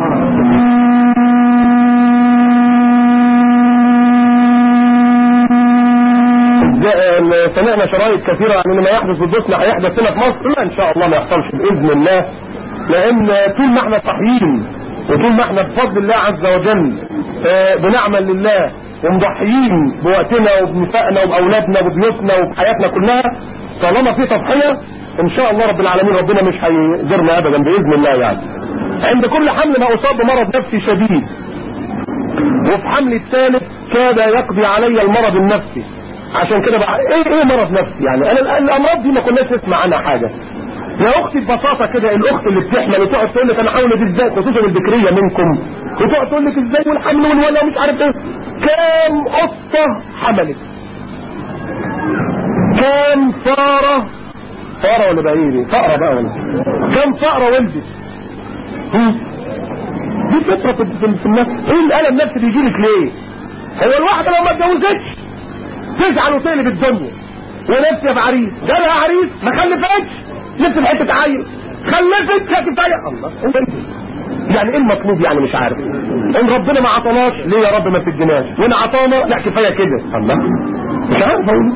سمعنا شرايط كثيرة عن ان ما يحدث في البوسنة هيحدث هنا في مصر لا ان شاء الله ما يحصلش باذن الله لان طول ما احنا صحيين وطول ما احنا بفضل الله عز وجل اه بنعمل لله ومضحيين بوقتنا وبنسائنا وباولادنا وببيوتنا وبحياتنا كلها طالما في تضحية ان شاء الله رب العالمين ربنا مش هيضرنا ابدا باذن الله يعني عند كل حمل ما اصاب بمرض نفسي شديد وفي حمل الثالث كاد يقضي علي المرض النفسي عشان كده بقى ايه ايه مرض نفسي يعني انا الامراض دي ما كناش نسمع عنها حاجه يا اختي ببساطه كده الاخت اللي بتحمل وتقعد تقول لك انا حاولت ازاي خصوصا البكريه منكم وتقعد تقول لك ازاي والحمل والولا مش عارف ايه كام قطه حملت كام فاره فاره ولا بعيد فقره بقى ولا كام فقره ولدت دي فطره في النفس ايه الالم النفسي بيجي لك ليه هو الواحده لو ما اتجوزتش تزعل وتقلب الدنيا ونفسي في عريس جالها عريس ما خلفتش نفس حته عيل خلفت كفايه الله يعني ايه المطلوب يعني مش عارف ان ربنا ما عطاناش ليه يا رب ما تديناش وان عطانا لا كفايه كده الله مش عارف اقول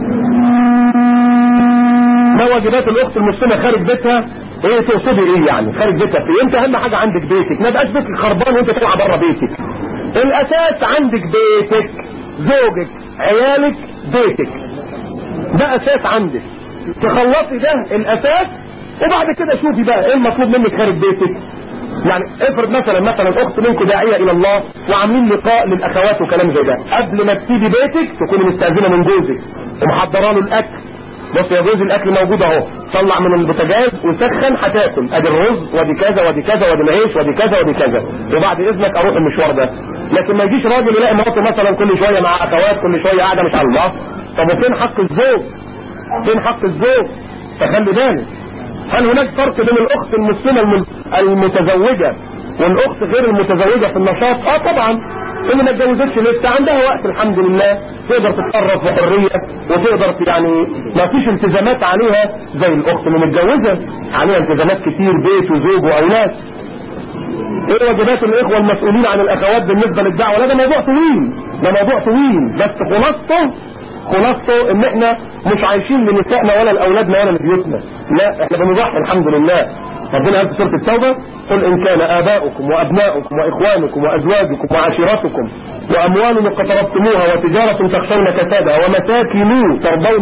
ما واجبات الاخت المسلمه خارج بيتها ايه تقصدي ايه يعني خارج بيتها في انت اهم حاجه عندك بيتك ما بقاش بيتك خربان وانت تلعب بره بيتك الاساس عندك بيتك زوجك عيالك بيتك ده اساس عندك تخلصي ده الاساس وبعد كده شوفي بقى ايه المطلوب منك خارج بيتك يعني افرض مثلا مثلا اخت منكم داعيه الى الله وعاملين لقاء للاخوات وكلام زي ده قبل ما تسيبي بيتك تكوني مستاذنه من جوزك ومحضره له الاكل بص يا جوزي الاكل موجود اهو طلع من البوتاجاز وسخن هتاكل ادي الرز وادي كذا وادي كذا وادي العيش وادي كذا وادي كذا وبعد اذنك اروح المشوار ده لكن ما يجيش راجل يلاقي مراته مثلا كل شويه مع اخوات كل شويه قاعده مش على الله طب وفين حق الزوج فين حق الزوج فخلي بالك هل هناك فرق بين الاخت المسلمه المتزوجه والاخت غير المتزوجه في النشاط اه طبعا اللي ما اتجوزتش لسه عندها وقت الحمد لله تقدر تتصرف بحريه وتقدر يعني ما فيش التزامات عليها زي الاخت اللي متجوزه عليها التزامات كتير بيت وزوج واولاد ايه واجبات الاخوه المسؤولين عن الاخوات بالنسبه للدعوه ده موضوع طويل ده موضوع طويل بس خلاصته خلاصته ان احنا مش عايشين لنسائنا ولا لاولادنا ولا لبيوتنا لا احنا بنضحي الحمد لله ربنا قال في سوره التوبه قل ان كان اباؤكم وابناؤكم واخوانكم وازواجكم وعشيرتكم واموال اقترفتموها وتجاره تخشون كسادها ومساكن ترضونها